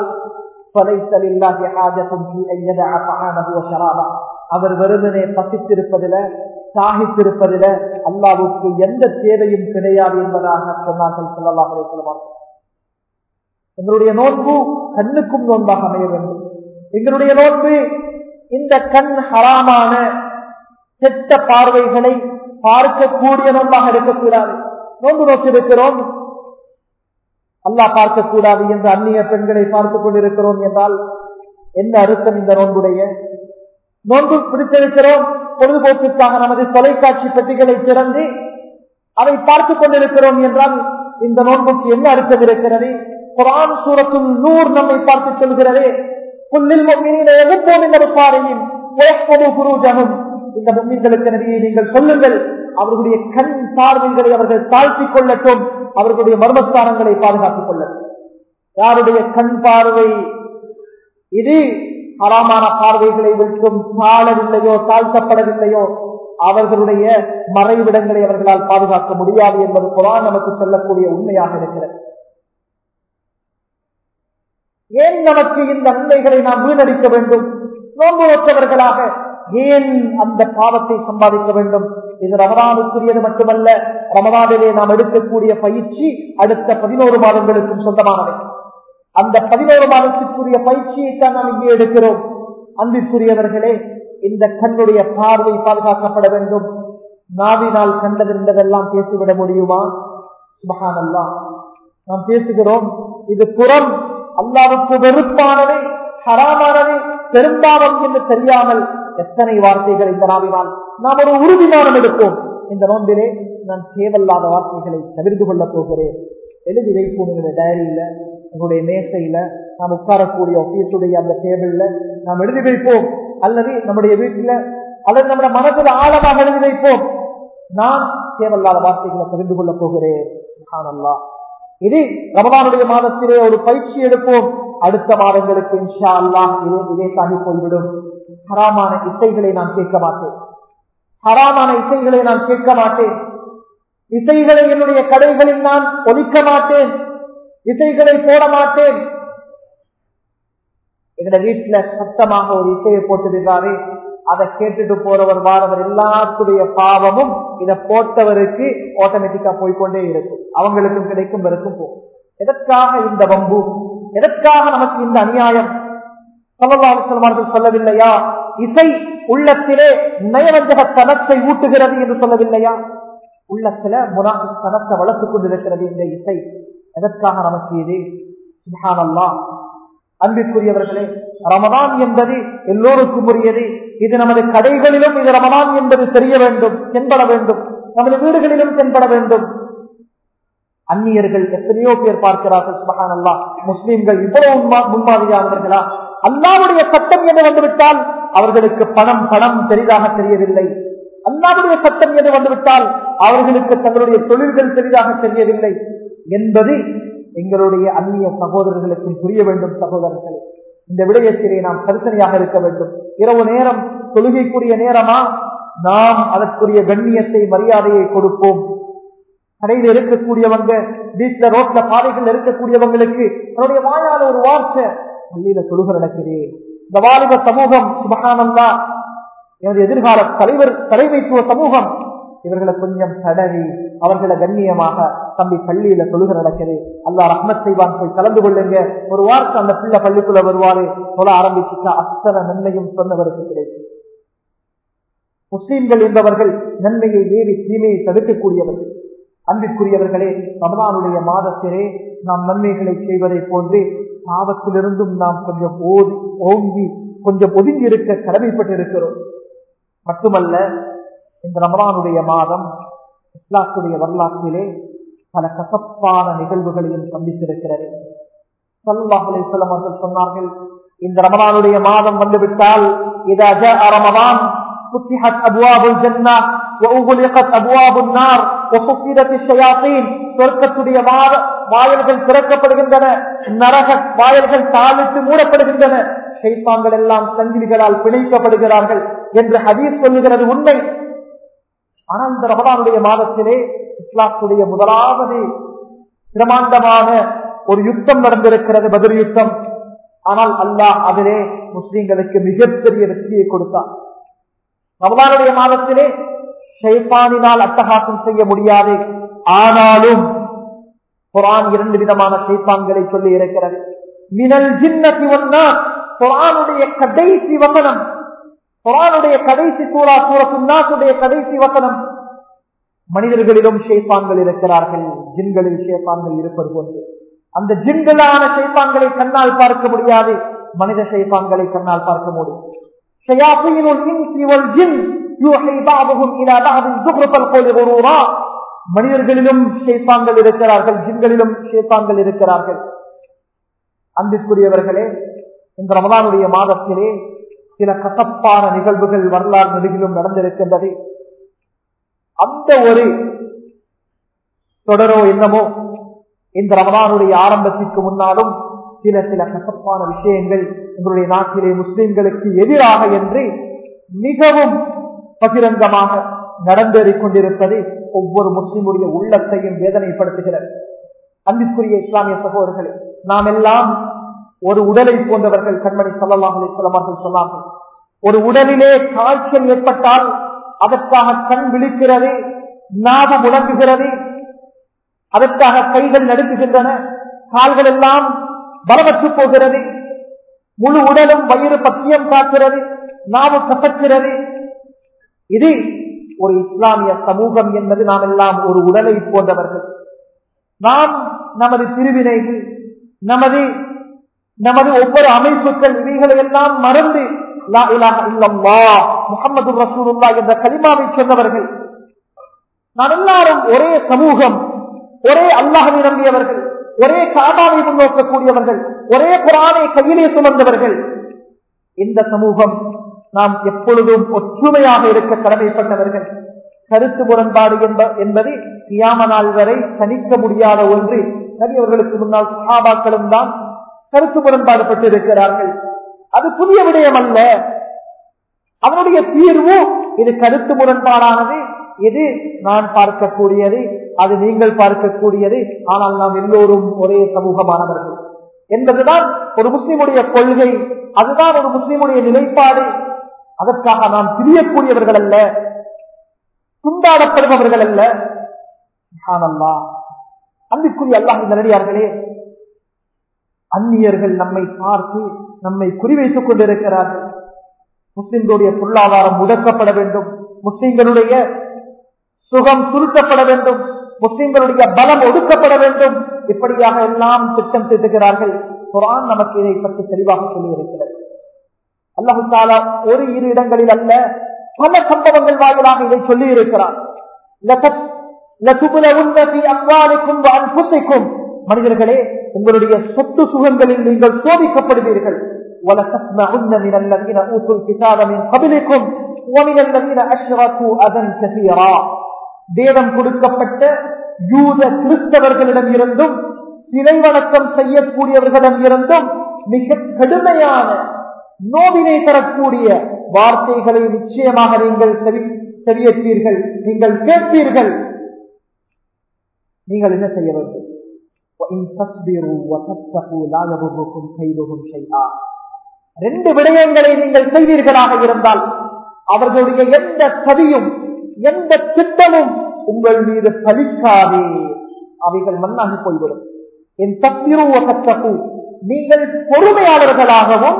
Speaker 1: அவர் வெறுமனே பசித்திருப்பதில சாகித்திருப்பதில அல்லாவுக்கு எந்த தேவையும் கிடையாது என்பதாக சொன்னார்கள் சொல்லலாம் சொல்லுவார்கள் எங்களுடைய நோன்பு கண்ணுக்கும் நோன்பாக அமைய வேண்டும் எங்களுடைய நோன்பு இந்த கண் ஹராமான கெட்ட பார்வைகளை பார்க்கக்கூடிய நோன்பாக இருக்கக்கூடாது நோன்பு நோக்கிருக்கிறோம் அல்லாஹ் பார்க்கக்கூடாது என்று அந்நிய பெண்களை பார்த்துக் கொண்டிருக்கிறோம் என்றால் என்ன அர்த்தம் இந்த நோன்புடைய நோன்பு பிடித்திருக்கிறோம் பொழுதுபோக்கிற்காக நமது தொலைக்காட்சி பெட்டிகளை திறந்து அதை பார்த்துக் கொண்டிருக்கிறோம் என்றால் இந்த நோன்புக்கு என்ன அர்த்தம் இருக்கிறது குரான் சூரத்தும் நூறு நம்மை பார்த்து சொல்கிறதே புல்லில் எவ்வளோ இந்த பாறையும் குருஜனும் இந்த மும்மின்களுக்கு நபியை நீங்கள் சொல்லுங்கள் அவர்களுடைய கண் பார்வைகளை அவர்கள் தாழ்த்திக் கொள்ளட்டும் அவர்களுடைய மர்மஸ்தானங்களை பாதுகாத்துக் கொள்ளட்டும் யாருடைய கண் பார்வை இது அறாமான பார்வைகளை விட்டும் தாழவில்லையோ தாழ்த்தப்படவில்லையோ அவர்களுடைய மறைவிடங்களை அவர்களால் பாதுகாக்க முடியாது என்பது குரான் நமக்கு சொல்லக்கூடிய உண்மையாக இருக்கிறது ஏன் நமக்கு இந்த நன்மைகளை நாம் வீணடிக்க வேண்டும் நோன்பு வைத்தவர்களாக ஏன் அந்த பாவத்தை சம்பாதிக்க வேண்டும் இது ரமதானுக்குரியது மட்டுமல்ல ரமதானிலே நாம் எடுக்கக்கூடிய பயிற்சி அடுத்த பதினோரு மாதங்களுக்கும் சொந்தமானவை அந்த பதினோரு மாதத்திற்குரிய பயிற்சியை தான் நாம் இங்கே எடுக்கிறோம் அன்பிற்குரியவர்களே இந்த கண்ணுடைய பார்வை பாதுகாக்கப்பட வேண்டும் நாவினால் கண்டதென்பதெல்லாம் பேசிவிட முடியுமா சுபகானல்லா நாம் பேசுகிறோம் இது புறம் அல்லாவுக்கு வெறுப்பானவை ஹராமானவை பெரும்பாவம் என்று தெரியாமல் எத்தனை வார்த்தைகள் இந்த நாவினால் நாம் ஒரு உறுதிமானம் எடுப்போம் இந்த நோன்பிலே நான் தேவையில்லாத வார்த்தைகளை தவிர்த்து கொள்ளப் போகிறேன் எழுதி வைப்போம் எங்களுடைய டைரியில எங்களுடைய மேசையில நாம் உட்காரக்கூடிய ஆபீஸுடைய அந்த டேபிள்ல நாம் எழுதி வைப்போம் அல்லது நம்முடைய வீட்டுல அல்லது நம்முடைய மனதில் ஆழமாக எழுதி வைப்போம் நான் தேவையில்லாத வார்த்தைகளை தெரிந்து கொள்ளப் போகிறேன் சுப்ஹானல்லாஹ். இது ரமதானுடைய மாதத்திலே ஒரு பயிற்சி எடுப்போம் அடுத்த மாதங்களுக்கு இன்ஷா அல்லாஹ் இதே இதே தாண்டி போய்விடும் ஹராமான இசைகளை நான் கேட்க மாட்டேன் ஹராமான இசைகளை நான் கேட்க மாட்டேன் இசைகளை என்னுடைய கடைகளில் நான் ஒலிக்க மாட்டேன் இசைகளை போட மாட்டேன் எங்க வீட்டுல சத்தமாக ஒரு இசையை போட்டுருக்காரு அதை கேட்டுட்டு போறவர் வாரவர் எல்லாத்துடைய பாவமும் இதை போட்டவருக்கு ஆட்டோமேட்டிக்கா போய்கொண்டே இருக்கும் அவங்களுக்கும் கிடைக்கும் வரைக்கும் போகும் எதற்காக இந்த வம்பு எதற்காக நமக்கு இந்த அநியாயம் சொல்லவார்கள் சொல்லவில்லையா இசை உள்ளத்திலே நயவஞ்சக தனத்தை ஊட்டுகிறது என்று சொல்லவில்லையா உள்ளத்துல முனா தனத்தை வளர்த்துக் கொண்டிருக்கிறது இந்த இசை எதற்காக நமக்கு இது சுப்ஹானல்லாஹ் அன்பிற்குரியவர்களே ரமதான் என்பது எல்லோருக்கும் உரியது இது நமது கடைகளிலும் இது ரமதான் என்பது தெரிய வேண்டும் தென்பட வேண்டும் நமது வீடுகளிலும் தென்பட வேண்டும் அந்நியர்கள் எத்தனையோ பேர் பார்க்கிறார்கள் சுபகான் அல்லா முஸ்லீம்கள் இவ்வளவு உண்மா- முன்மாதிரியானவர்களா அல்லாவுடைய சட்டம் என்று வந்துவிட்டால் அவர்களுக்கு பணம் பணம் பெரிதாக தெரியவில்லை அல்லாவுடைய சட்டம் என்று வந்துவிட்டால் அவர்களுக்கு தங்களுடைய தொழில்கள் பெரிதாக தெரியவில்லை என்பது எங்களுடைய அந்நிய சகோதரர்களுக்கும் புரிய வேண்டும் சகோதரர்களே இந்த விடயத்திலே நாம் கருத்தனையாக இருக்க வேண்டும் இரவு நேரம் தொழுகைக்குரிய நேரமா நாம் அதற்குரிய கண்ணியத்தை மரியாதையை கொடுப்போம் கடையில் இருக்கக்கூடியவங்க வீட்டுல ரோட்ல பாதைகள் இருக்கக்கூடியவங்களுக்கு அவருடைய வாயால ஒரு வார்த்தை பள்ளியில தொழுக நடக்குது இந்த வாலிப சமூகம் சுபகானந்தா எனது எதிர்கால தலைவர் தலைமைத்துவ சமூகம் இவர்களை கொஞ்சம் தடவி அவர்களை கண்ணியமாக தம்பி பள்ளியில தொழுக நடக்குது அல்லாஹ் ரஹ்மத் செய்வான் போய் கலந்து கொள்ளுங்க ஒரு வார்த்தை அந்த பிள்ளை பள்ளிக்குள்ள வருவாரு சொல்ல ஆரம்பிச்சுட்டா அத்தனை நன்மையும் சொன்னவருக்கு கிடைக்கும் முஸ்லீம்கள் என்பவர்கள் நன்மையை ஏறி தீமையை தடுக்கக்கூடியவர்கள் அன்பிற்குரியவர்களே ரமலானுடைய மாதத்திலே நாம் நன்மைகளை செய்வதை போன்று பாவத்திலிருந்தும் நாம் கொஞ்சம் ஓதி ஓங்கி கொஞ்சம் ஒதுங்கி இருக்க கடமைப்பட்டு இருக்கிறோம் மட்டுமல்ல இந்த ரமலானுடைய மாதம் இஸ்லாத்துடைய வரலாற்றிலே பல கசப்பான நிகழ்வுகளையும் சந்தித்திருக்கிறது சல்லாஹ் அலிஸ்லாம் அவர்கள் சொன்னார்கள் இந்த ரமலானுடைய மாதம் வந்துவிட்டால் இதா ஜாء ரமலான் فتحت أبواب الجنة وأغلقت أبواب النار وصفدت الشياطين சொர்க்கத்துடைய மாத வாயல்கள் திறக்கப்படுகின்றன நரக வாயல்கள் தாளிட்டு மூடப்படுகின்றன ஷைத்தான்கள் எல்லாம் சங்கிலிகளால் பிணைக்கப்படுகிறார்கள் என்று ஹதீஸ் சொல்லுகிறது உண்மை ஆனால் இந்த ரமலானுடைய மாதத்திலே இஸ்லாத்துடைய முதலாவது பிரமாண்டமான ஒரு யுத்தம் நடந்திருக்கிறது பதில் யுத்தம் ஆனால் அல்லாஹ் அதிலே முஸ்லீம்களுக்கு மிகப்பெரிய வெற்றியை கொடுத்தார் ரமலானுடைய மாதத்திலே ஷைத்தானினால் அட்டகாசம் செய்ய முடியாது ஆனாலும் குரான் இரண்டு விதமான ஷைத்தான்களை சொல்லி இருக்கிறது மினல் ஜின்னதி ஒன்னா குரானுடைய கடைசி வசனம் குரானுடைய கடைசி சூறா சூரத்துடைய கடைசி வசனம் மனிதர்களிலும் ஷேப்பான்கள் இருக்கிறார்கள் ஜின்களில் ஷேப்பான்கள் இருப்பது போன்று அந்த ஜின்களான ஷேப்பான்களை கண்ணால் பார்க்க முடியாது மனித ஷேப்பான்களை கண்ணால் பார்க்க முடியும் شياطين الإنس والجن يوحي بعضهم إلى بعض زخرف القول غرورا மனிதர்களிலும் ஷேப்பான்கள் இருக்கிறார்கள் ஜின்களிலும் ஷேப்பான்கள் இருக்கிறார்கள் அன்பிற்குரியவர்களே இந்த ரமதானுடைய மாதத்திலே சில கசப்பான நிகழ்வுகள் வரலாறு நெடுகிலும் நடந்திருக்கின்றது அந்த ஒரு தொடரோ என்னமோ இந்த ரமதானுடைய ஆரம்பத்திற்கு முன்னாலும் சில சில கசப்பான விஷயங்கள் எங்களுடைய நாட்டிலே முஸ்லிம்களுக்கு எதிராக என்று மிகவும் பகிரங்கமாக நடந்தேறிக் கொண்டிருப்பது ஒவ்வொரு முஸ்லிமுடைய உள்ளத்தையும் வேதனைப்படுத்துகிறது அன்பிற்குரிய இஸ்லாமிய சகோதரர்களே நாம் எல்லாம் ஒரு உடலை போன்றவர்கள் கண்மணி சொல்லலாம் சொல்லமார்கள் சொன்னார்கள் ஒரு உடலிலே காய்ச்சல் ஏற்பட்டால் அதற்காக கண் விழிக்கிறது நாவு முழங்குகிறது அதற்காக கைகள் நடுக்குகின்றன கால்கள் எல்லாம் பலமற்று போகிறது முழு உடலும் வயிறு பத்தியம் காக்கிறது நாவு கசக்கிறது இது ஒரு இஸ்லாமிய சமூகம் என்பது நாம் எல்லாம் ஒரு உடலை போன்றவர்கள் நாம் நமது பிரிவினைகள் நமது நமது ஒவ்வொரு அமைப்புகள் இவைகளை எல்லாம் மறந்து லா இலாஹ இல்லல்லாஹ் முஹம்மது ரசூலுல்லாஹ் என்ற கலிமாவை சொன்னவர்கள் நாம் எல்லாரும் ஒரே சமூகம் ஒரே அல்லாஹவை நம்பியவர்கள் ஒரே காபாவை முன்னோக்கக்கூடியவர்கள் ஒரே குரானை கையிலே சுமந்தவர்கள் இந்த சமூகம் நாம் எப்பொழுதும் ஒற்றுமையாக இருக்க கடமைப்பட்டவர்கள் கருத்து முரண்பாடு என்ப- என்பது கியாம நாள் வரை தணிக்க முடியாத ஒன்று நபி அவர்களுக்கு முன்னால் சஹாபாக்களும் தான் கருத்து முரண்பாடு பட்டிருக்கிறார்கள் அது புதிய விடயம் அல்ல அவனுடைய தீர்வு இது கருத்து முரண்பாடானது இது நான் பார்க்கக்கூடியது அது நீங்கள் பார்க்கக்கூடியது ஆனால் நாம் எல்லோரும் ஒரே சமூகமானவர்கள் என்பதுதான் ஒரு முஸ்லிமுடைய கொள்கை அதுதான் ஒரு முஸ்லிமுடைய நிலைப்பாடு அதற்காக நாம் பிரியக்கூடியவர்கள் அல்ல துண்டாடப்படுபவர்கள் அல்ல சுப்ஹானல்லாஹ். அன்பிற்குரிய அல்லாஹ் நல்லடியார்களே அந்நியர்கள் நம்மை பார்த்து நம்மை குறிவைத்துக் கொண்டிருக்கிறார்கள் முஸ்லிம்களுடைய பொருளாதாரம் முடக்கப்பட வேண்டும் முஸ்லிம்களுடைய சுகம் சுருக்கப்பட வேண்டும் முஸ்லிம்களுடைய பலம் ஒடுக்கப்பட வேண்டும் இப்படியாக எல்லாம் திட்டம் தீட்டுகிறார்கள் குரான் நமக்கு இதை பற்றி தெளிவாக சொல்லி இருக்கிறது அல்லாஹு தாலா ஒரு இரு இடங்களில் அல்ல பல சம்பவங்கள் வாயிலாக இதை சொல்லி இருக்கிறார் லதத்- லதுபுலவுன்ன ஃபீ அம்வாலிக்கும் வ அன்ஃபுசிக்கும். மனிதர்களே உங்களுடைய சொத்து சுகங்களில் நீங்கள் சோதிக்கப்படுவீர்கள் وَلَتَسْمَعُنَّ مِنَ الَّذِينَ أُوتُوا الْكِتَابَ مِنْ قَبْلِكُمْ وَمِنَ الَّذِينَ أَشْرَكُوا أَذًى كَثِيرًا வேதம் கொடுக்கப்பட்ட யூத கிறிஸ்தவர்களிடம் இருந்தும் சிலை வணக்கம் செய்யக்கூடியவர்களிடம் இருந்தும் மிக கடுமையான நோவினை தரக்கூடிய வார்த்தைகளை நிச்சயமாக நீங்கள் செவி செவியேற்றீர்கள் நீங்கள் கேட்பீர்கள் நீங்கள் என்ன செய்ய வேண்டும் وَإِن تَصْبِرُوا وَتَتَّقُوا لَا يَضُرُّكُمْ كَيْدُهُمْ شَيْئًا ரெண்டு விடயங்களை நீங்கள் செய்வீர்களாக இருந்தால் அவர்களுடைய எந்த சதியும் எந்த திட்டமும் உங்கள் மீது பலிக்காதே அவைகள் மண்ணாகி போய்விடும் என் தப்பிருவ கத்தகு நீங்கள் பொறுமையாளர்களாகவும்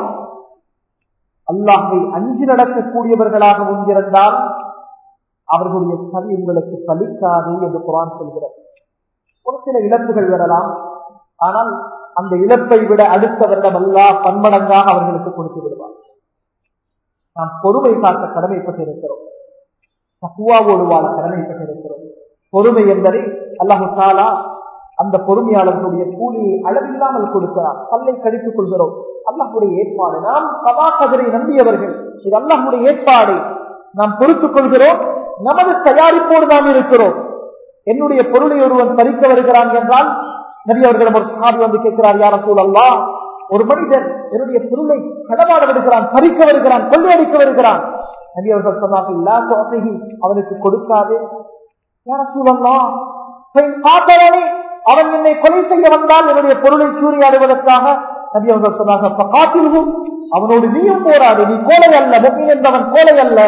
Speaker 1: அல்லாஹை அஞ்சு நடக்கக்கூடியவர்களாகவும் இருந்தால் அவர்களுடைய சதி உங்களுக்கு பலிக்காது என்று குரான் சொல்கிறது ஒரு சில இழப்புகள் வரலாம் ஆனால் அந்த இழப்பை விட அடுத்த வருடம் அல்லா பன்மடங்காக அவர்களுக்கு கொடுத்து விடுவார் நாம் பொறுமை காக்க கடமைப்பட்டிருக்கிறோம் தக்குவாவோடு வாழ கடமைப்பட்டிருக்கிறோம் பொறுமை என்பதை அல்லாஹு தாலா அந்த பொறுமையாளர்களுடைய கூலியை அளவில்லாமல் கொடுக்கிறார் பல்லை கடித்துக் கொள்கிறோம் அல்லாஹுடைய ஏற்பாடு நாம் சதா கதிரை நம்பியவர்கள் இது அல்லாஹுடைய ஏற்பாடு நாம் பொறுத்துக் கொள்கிறோம் நமது தயாரிப்போடு நாம் இருக்கிறோம் என்னுடைய பொருளை ஒருவன் பறிக்க வருகிறான் என்றால் நபி அவர்களிடம் ஒரு சஹாபி வந்து கேட்கிறார் யார சூழல்லா ஒரு மனிதன் என்னுடைய பொருளை கடவாட வருகிறான் பறிக்க வருகிறான் கொள்ளையடிக்க வருகிறான் நபி அவர்கள் சொன்னார்கள் "லா துஅதிஹி", அவனுக்கு கொடுக்காது யார சூழல்லா காத்தவனே அவன் என்னை கொலை செய்ய வந்தால் என்னுடைய பொருளை சூறையாடுவதற்காக நபி அவர்கள் சொன்னாங்க காத்திருவும் அவனோடு நீயும் போராடு நீ கோலை அல்ல முக்கியம் என்பவன் கோலை அல்ல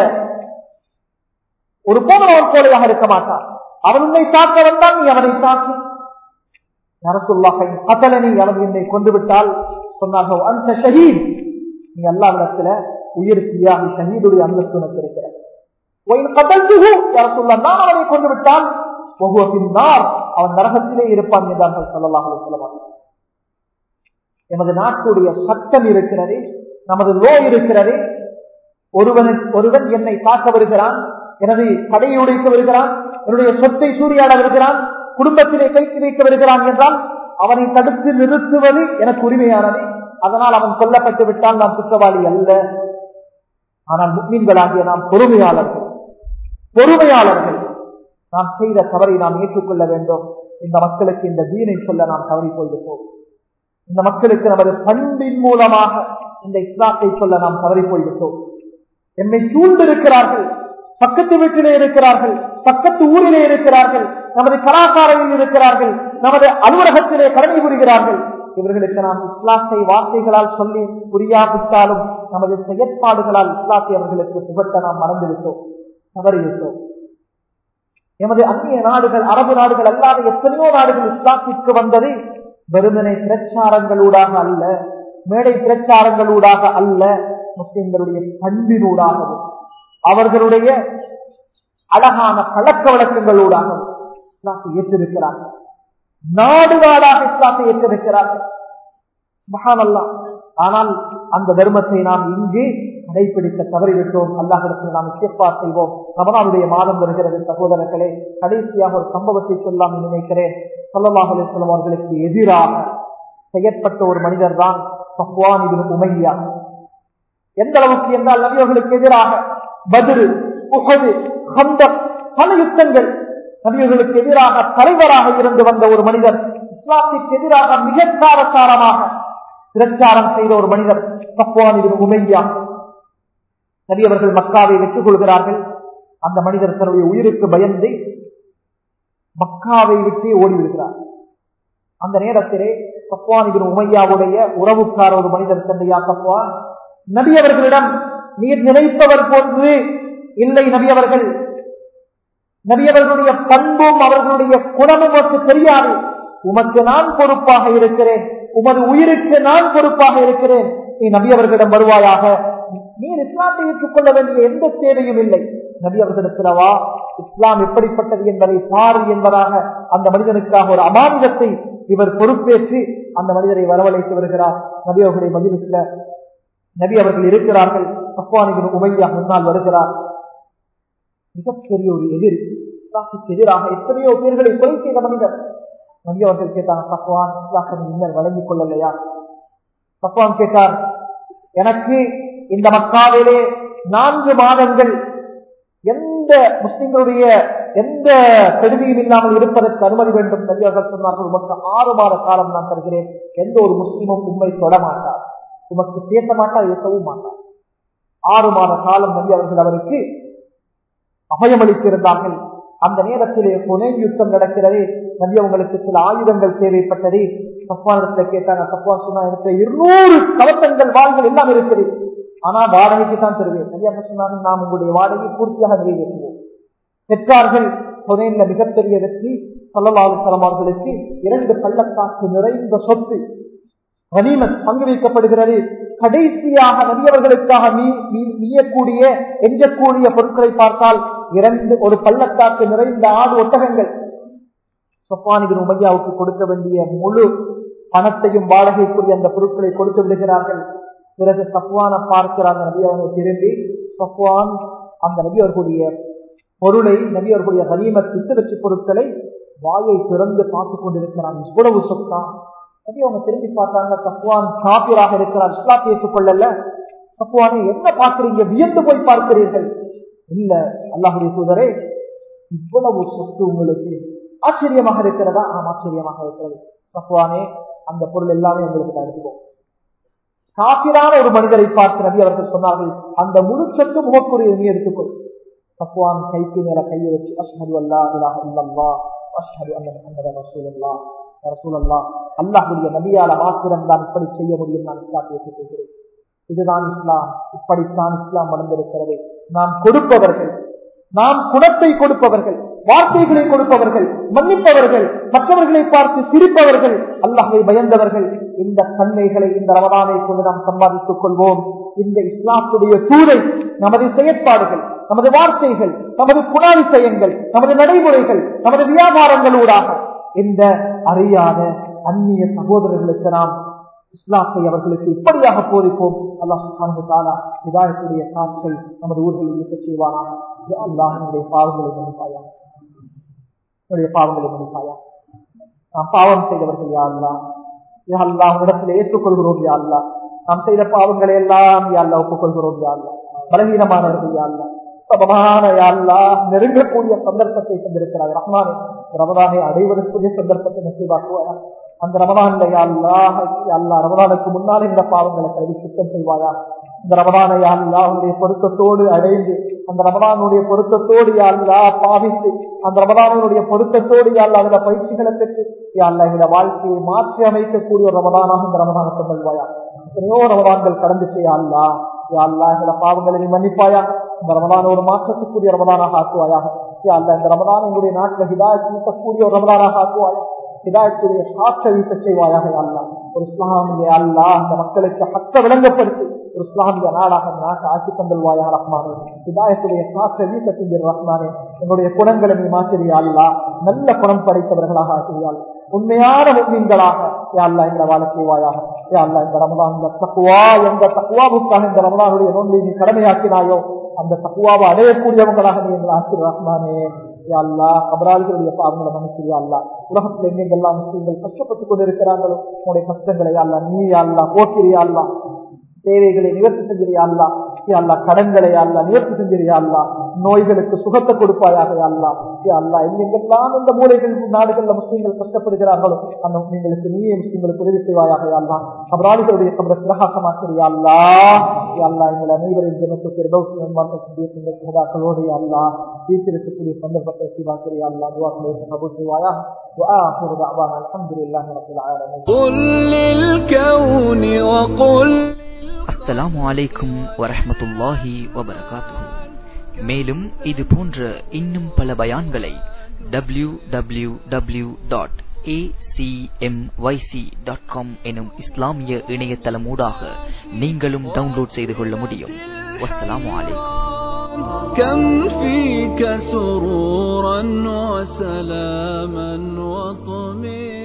Speaker 1: ஒரு போதும் அவன் கோலையாக இருக்க மாட்டான் அவன் உன்னை தாக்க வந்தால் நீ அவனை தாக்கு நரசுல்லாஹை அசலனி அவன் என்னை கொண்டு விட்டால் சொன்னார்கள் அந்த ஷஹீத் நீ அல்லாவிடத்துல உயிர் தியாகி ஷஹீதுடைய அந்தஸ்து உனக்கு இருக்கிறது நான் அவனை கொண்டு விட்டால் பின்னார் அவன் நரகத்திலே இருப்பான் என்றார்கள் சொல்லலாக சொல்லலாம் எமது நாட்டுடைய சட்டம் இருக்கிறது நமது லோ இருக்கிறது ஒருவன் ஒருவன் என்னை தாக்க வருகிறான் எனது கடையை உடைக்க வருகிறான் என்னுடைய சொத்தை சூறையாட வருகிறான் குடும்பத்திலே கைத்து வைக்க வருகிறான் என்றால் அவனை தடுத்து நிறுத்துவது எனக்கு உரிமையானது அதனால் அவன் கொல்லப்பட்டு விட்டால் நாம் குற்றவாளி அல்ல ஆனால் முஸ்லிம்களாகிய நாம் பொறுமையாளர்கள் பொறுமையாளர்கள் நாம் செய்த தவறை நாம் ஏற்றுக்கொள்ள வேண்டும் இந்த மக்களுக்கு இந்த தீனை சொல்ல நாம் தவறி போய்விட்டோம் இந்த மக்களுக்கு நமது பண்பின் மூலமாக இந்த இஸ்லாத்தை சொல்ல நாம் தவறி போய்விட்டோம் என்னை சூழ்ந்திருக்கிறார்கள் பக்கத்து வீட்டிலே இருக்கிறார்கள் பக்கத்து ஊரிலே இருக்கிறார்கள் நமது கலாச்சாரையில் இருக்கிறார்கள் நமது அலுவலகத்திலே கடமை புரிகிறார்கள் இவர்களுக்கு நாம் இஸ்லாத்தை வார்த்தைகளால் சொல்லி புரியாவிட்டாலும் நமது செயற்பாடுகளால் இஸ்லாத்தை அவர்களுக்கு புகட்ட நாம் மறந்துவிட்டோம் தவறிவிட்டோம் எமது அந்நிய நாடுகள் அரபு நாடுகள் அல்லாத எத்தனையோ நாடுகள் இஸ்லாத்திற்கு வந்தது வெறுமனை பிரச்சாரங்களூடாக அல்ல மேடை பிரச்சாரங்களூடாக அல்ல முஸ்லிம்களுடைய பண்பினூடாகவும் அவர்களுடைய அழகான பழக்க வழக்கங்களூடாக இஸ்லாத்தை ஏற்றிருக்கிறார்கள் நாடு நாடாக இஸ்லாத்தை ஏற்றிருக்கிறார்கள் மகானல்லா ஆனால் அந்த தர்மத்தை நாம் இங்கு கடைபிடிக்க தவறிவிட்டோம் அல்லாஹிடத்தில் நாம் இஸ்திஃபார் செய்வோம் ரமணானுடைய மாதம் வருகிறது சகோதரர்களே கடைசியாக ஒரு சம்பவத்தை சொல்லாம் நினைக்கிறேன் சொல்லமாக அலிஸ்லாம் அவர்களுக்கு எதிராக செயற்பட்ட ஒரு மனிதர் தான் சஃப்வான் இபின் உமையா எந்த அளவுக்கு என்றால் நபியவர்களுக்கு எதிராக பதிரு உகது ஹந்தக் பல யுத்தங்கள் நபியவர்களுக்கு எதிராக தலைவராக இருந்து வந்த ஒரு மனிதர் இஸ்லாத்திற்கு எதிராக மிக காரசாரமாக பிரச்சாரம் செய்த ஒரு மனிதர் சஃப்வான் இபின் உமையா நபியவர்கள் மக்காவை வெற்றி கொள்கிறார்கள் அந்த மனிதர் தன்னுடைய உயிருக்கு பயந்து மக்காவை விட்டு ஓடிவிடுகிறார் அந்த நேரத்திலே சப்வான் இபின் உமையாவுடைய உறவுக்கார ஒரு மனிதர் தந்தையா சப்வான் நபி அவர்களிடம் நீர் நினைப்பவர் போன்று இல்லை நபி அவர்கள் நபி அவர்களுடைய பண்பும் அவர்களுடைய குணமும் உனக்கு தெரியாது உமக்கு நான் பொறுப்பாக இருக்கிறேன் உமது உயிருக்கு நான் பொறுப்பாக இருக்கிறேன் நீ நபி அவர்களிடம் வருவாயாக நீர் இஸ்லாத்தை ஏற்றுக்கொள்ள வேண்டிய எந்த தேவையும் இல்லை நபி அவர்களிடத்திலவா இஸ்லாம் எப்படிப்பட்டது என்பதை பாரு என்பதாக அந்த மனிதனுக்காக ஒரு அமானிதத்தை இவர் பொறுப்பேற்று அந்த மனிதரை வரவழைத்து வருகிறார் நபி அவர்களுடைய மதிலிஸ்ல நபி அவர்கள் இருக்கிறார்கள் சப்பானிபின் உமையா முன்னால் வருகிறார் மிகப்பெரிய ஒரு எதிரி இஸ்லாத்துக்கு எதிராக எத்தனையோ பேர்களை கொலை செய்த மனிதர் நபி அவர்கள் கேட்டாங்க சஃப்வான் இஸ்லாத்தை இன்னர் வழங்கிக் கொள்ளலையா சஃப்வான் கேட்டார் எனக்கு இந்த மக்காவிலே நான்கு மாதங்கள் எந்த முஸ்லிம்களுடைய எந்த கருதியும் இல்லாமல் இருப்பதற்கு அனுமதி வேண்டும் நபி அவர்கள் சொன்னார்கள் உமக்கு ஆறு மாத காலம் நான் தருகிறேன் எந்த ஒரு முஸ்லிமும் உண்மை தொட மாட்டார் உமக்கு பேச மாட்டார் ஏசவும் மாட்டார் ஆறு மாத காலம் நபி அவர்கள் அவருக்கு அபயமளித்திருந்தார்கள் அந்த நேரத்திலே புனே யுத்தம் நடக்கிறது நபி அவங்களுக்கு சில ஆயுதங்கள் தேவைப்பட்டது சப்வானத்தை கேட்டாங்க சப்வான் சொன்னா எனக்கு இருநூறு கவசங்கள் வாழ்கள் எல்லாம் இருக்குது ஆனா வாடகைக்கு தான் தருவேன் நபியாக சொன்னாங்க நாம் உங்களுடைய வாடகை பூர்த்தியாக நிறைவேற்றுவோம் பெற்றார்கள் புனேன்ல மிகப்பெரிய வெற்றி சொல்லலாலுசலம் அவர்களுக்கு இரண்டு பள்ளத்தாக்கு நிறைந்த சொத்து கனிமத் பங்கு வைக்கப்படுகிறது கடைசியாக நபியவர்களுக்காக மீயக்கூடிய எஞ்சக்கூடிய பொருட்களை பார்த்தால் இரண்டு ஒரு பள்ளத்தாக்கு நிறைந்த ஆறு ஒட்டகங்கள் சொப்பானிபின் உமையாவுக்கு கொடுக்க வேண்டிய முழு பணத்தையும் வாடகைக்குரிய அந்த பொருட்களை கொடுத்து விடுகிறார்கள் பிறகு சப்வான பார்க்கிறாங்க நபி அவங்க திரும்பி சப்வான் அந்த நபி அவர்களுடைய பொருளை நபி அவர்களுடைய கனிமத் விட்டு வெற்றி பொருட்களை வாயை திறந்து பார்த்து கொண்டிருக்கிறான் இவ்வளவு சொத்தா நபி அவங்க திரும்பி பார்த்தாங்க சப்வான் காப்பீராக இருக்கிறார் இஸ்லாத்தை ஏற்றுக்கொள்ளல சப்வானை என்ன பார்க்கிறீங்க வியந்து போய் பார்க்கிறீர்கள் இல்ல அல்லாஹுடைய தூதரே இவ்வளவு சொத்து உங்களுக்கு ஆச்சரியமாக இருக்கிறதா ஆம் ஆச்சரியமாக இருக்கிறது சப்வானே அந்த பொருள் எல்லாமே உங்களுக்கு அனுப்புவோம் காப்பிரான ஒரு மனிதரை பார்த்து நபி அவர்கள் சொன்னார்கள் அந்த முழு சொத்து முகக்குரிய நீ எடுத்துக்கொள் சப்வான் கைக்கு மேல கையை வச்சு அஷ்ஹது அல்லா இலாஹ இல்லல்லா அஷ்ஹது அன்ன முஹம்மது ரசூலுல்லா ரசூலுல்லா அல்லாஹ்வுடைய நபியால மாத்திரம் தான் இப்படி செய்ய முடியும் நான் இஸ்லாத்தை ஏற்றுக்கொள்கிறேன் இதுதான் இஸ்லாம் இப்படித்தான் இஸ்லாம் வளர்ந்திருக்கிறது நாம் கொடுப்பவர்கள் நாம் குணத்தை கொடுப்பவர்கள் வார்த்தைகளை கொடுப்பவர்கள் மன்னிப்பவர்கள் மற்றவர்களை பார்த்து சிரிப்பவர்கள் அல்லாஹை பயந்தவர்கள் இந்த தன்மைகளை இந்த ரமதானை கொண்டு நாம் சம்பாதித்துக் கொள்வோம் இந்த இஸ்லாத்துடைய தூரை நமது செயற்பாடுகள் நமது வார்த்தைகள் நமது குணாதிசயங்கள் நமது நடைமுறைகள் நமது வியாபாரங்களூடாக இந்த அறியாத அந்நிய சகோதரர்களுக்கு நாம் இஸ்லாத்தை அவர்களுக்கு இப்படியாக போதிப்போம் அல்லாஹ் சுப்ஹானஹு தஆலா ஹிதாயத்துடைய காற்றை நமது ஊர்களில் வீச செய்வானாக யா அல்லாஹ் நம்முடைய பாவங்களை மன்னிப்பாயா நம்முடைய பாவங்களை மன்னிப்பாயா நாம் பாவம் செய்தவர்கள் யா அல்லாஹ் யா அல்லாஹ் உன்னிடத்தில் ஏற்றுக்கொள்கிறோம் யா அல்லாஹ் நாம் செய்த பாவங்களை எல்லாம் யா அல்லாஹ் ஒப்புக்கொள்கிறோம் யா அல்லாஹ் பலவீனமானவர்கள் யா அல்லாஹ் சபமான யா அல்லாஹ் நெருங்கக்கூடிய சந்தர்ப்பத்தை தந்திருக்கிறாய் ரஹ்மானே ரமதானை அடைவதற்குரிய சந்தர்ப்பத்தை நசீவாக்குவாயா அந்த ரமதான்ல அல்லாஹ் அல்லா ரமதானுக்கு முன்னால் இந்த பாவங்களை கல்வி சுத்தம் செய்வாயா இந்த ரமதானை அல்லா அவனுடைய பொருத்தத்தோடு அடைந்து அந்த ரமதானுடைய பொருத்தத்தோடு அல்லா பாவித்து அந்த ரமதானுடைய பொருத்தத்தோடு அல்லா அதில் பயிற்சிகளை பெற்று அல்லா இந்த வாழ்க்கையை மாற்றி அமைக்கக்கூடிய ஒரு ரமதானாக இந்த ரமதானத்தை கொள்வாயா எத்தனையோ ரமதான்கள் கடந்து செய்ய அல்லா அல்லா இந்த பாவங்களை நீ மன்னிப்பாயா இந்த ரமதான ஒரு மாற்றத்துக்குரிய ரமதானாக ஆக்குவாயாக அல்ல இந்த ரமதான் எங்களுடைய நாட்டில் ஹிதாயத் வீசக்கூடிய ஒரு ரமதானாக ஆக்குவாயா ஹிதாயத்துடைய காற்றை வீச செய்வாயாக அல்லா ஒரு இஸ்லாமிய அல்லா அந்த மக்களுக்கு ஹக்க விளங்கப்படுத்தி ஒரு இஸ்லாமிய நாடாக அந்த நாட்டை ஆட்சி தந்தல்வாயா ரஹ்மானே ஹிதாயத்துடைய காற்றை வீச செஞ்சிரு ரஹ்மானே எங்களுடைய குணங்களை நீ மாற்றியா அல்லா நல்ல குணம் படைத்தவர்களாக ஆக்கிறியாள் உண்மையான முன்மீன்களாக அல்லா எங்களை வாழ செய்வாயாக யா அல்லா இந்த ரமலான்ல தக்குவா எந்த தக்குவாவுக்காக இந்த ரமலானுடைய நோன்பை நீ கடமையாக்கினாயோ அந்த தக்குவாவை அடையக்கூடியவங்களாக நீ எங்களை ஆசிர் ரஹ்மானே யா அல்லா கபராளிகளுடைய பாவங்களை மன்னிச்சிரியா அல்லா உலகத்தில் எங்கெங்கெல்லாம் முஸ்லீம்கள் கஷ்டப்பட்டுக் கொண்டிருக்கிறாங்களோ உங்களுடைய கஷ்டங்களை அல்லா நீ அல்லா போக்கிறியா அல்லா தேவைகளை நிவர்த்தி செஞ்சிரியா அல்லா யா அல்லா கடன்களை அல்லா நிவர்த்தி செஞ்சிரியா அல்லா நோய்களுக்கு சுகத்தை கொடுப்பாயாக யா அல்லா யா அல்லா எங்கெங்கெல்லாம் இந்த மூலைகள் நாடுகள்ல முஸ்லீம்கள் கஷ்டப்படுகிறார்களோ அந்த முஸ்லீம்களுக்கு நீயே முஸ்லீம்களுக்கு உதவி செய்வாயாக யா அல்லா கபராளிகளுடைய கபர பிரகாசமாக்கிறியா அல்லா யா அல்லா எங்கள் அனைவரின் ஜனத்துக்கு சமுதாக்களோடு யா அல்லா வீட்டிருக்கக்கூடிய சந்தர்ப்பத்தை சிவாக்கிறியா அல்லா துவாக்களை கபூல் செய்வாயா وآخر دعوانا الحمد لله رب العالمين
Speaker 2: قل للكون وقل
Speaker 3: அஸ்ஸலாமு அலைக்கும் வரஹ்மத்துல்லாஹி வபரகாத்துஹு மேலும் இது போன்ற இன்னும் பல பயான்களை W W W dot dot com எனும் இஸ்லாமிய இணையதளமூடாக நீங்களும் டவுன்லோட் செய்து கொள்ள முடியும் வஸ்ஸலாமு அலைக்கும்
Speaker 2: كم فيك سرورا وسلاما وطمئنا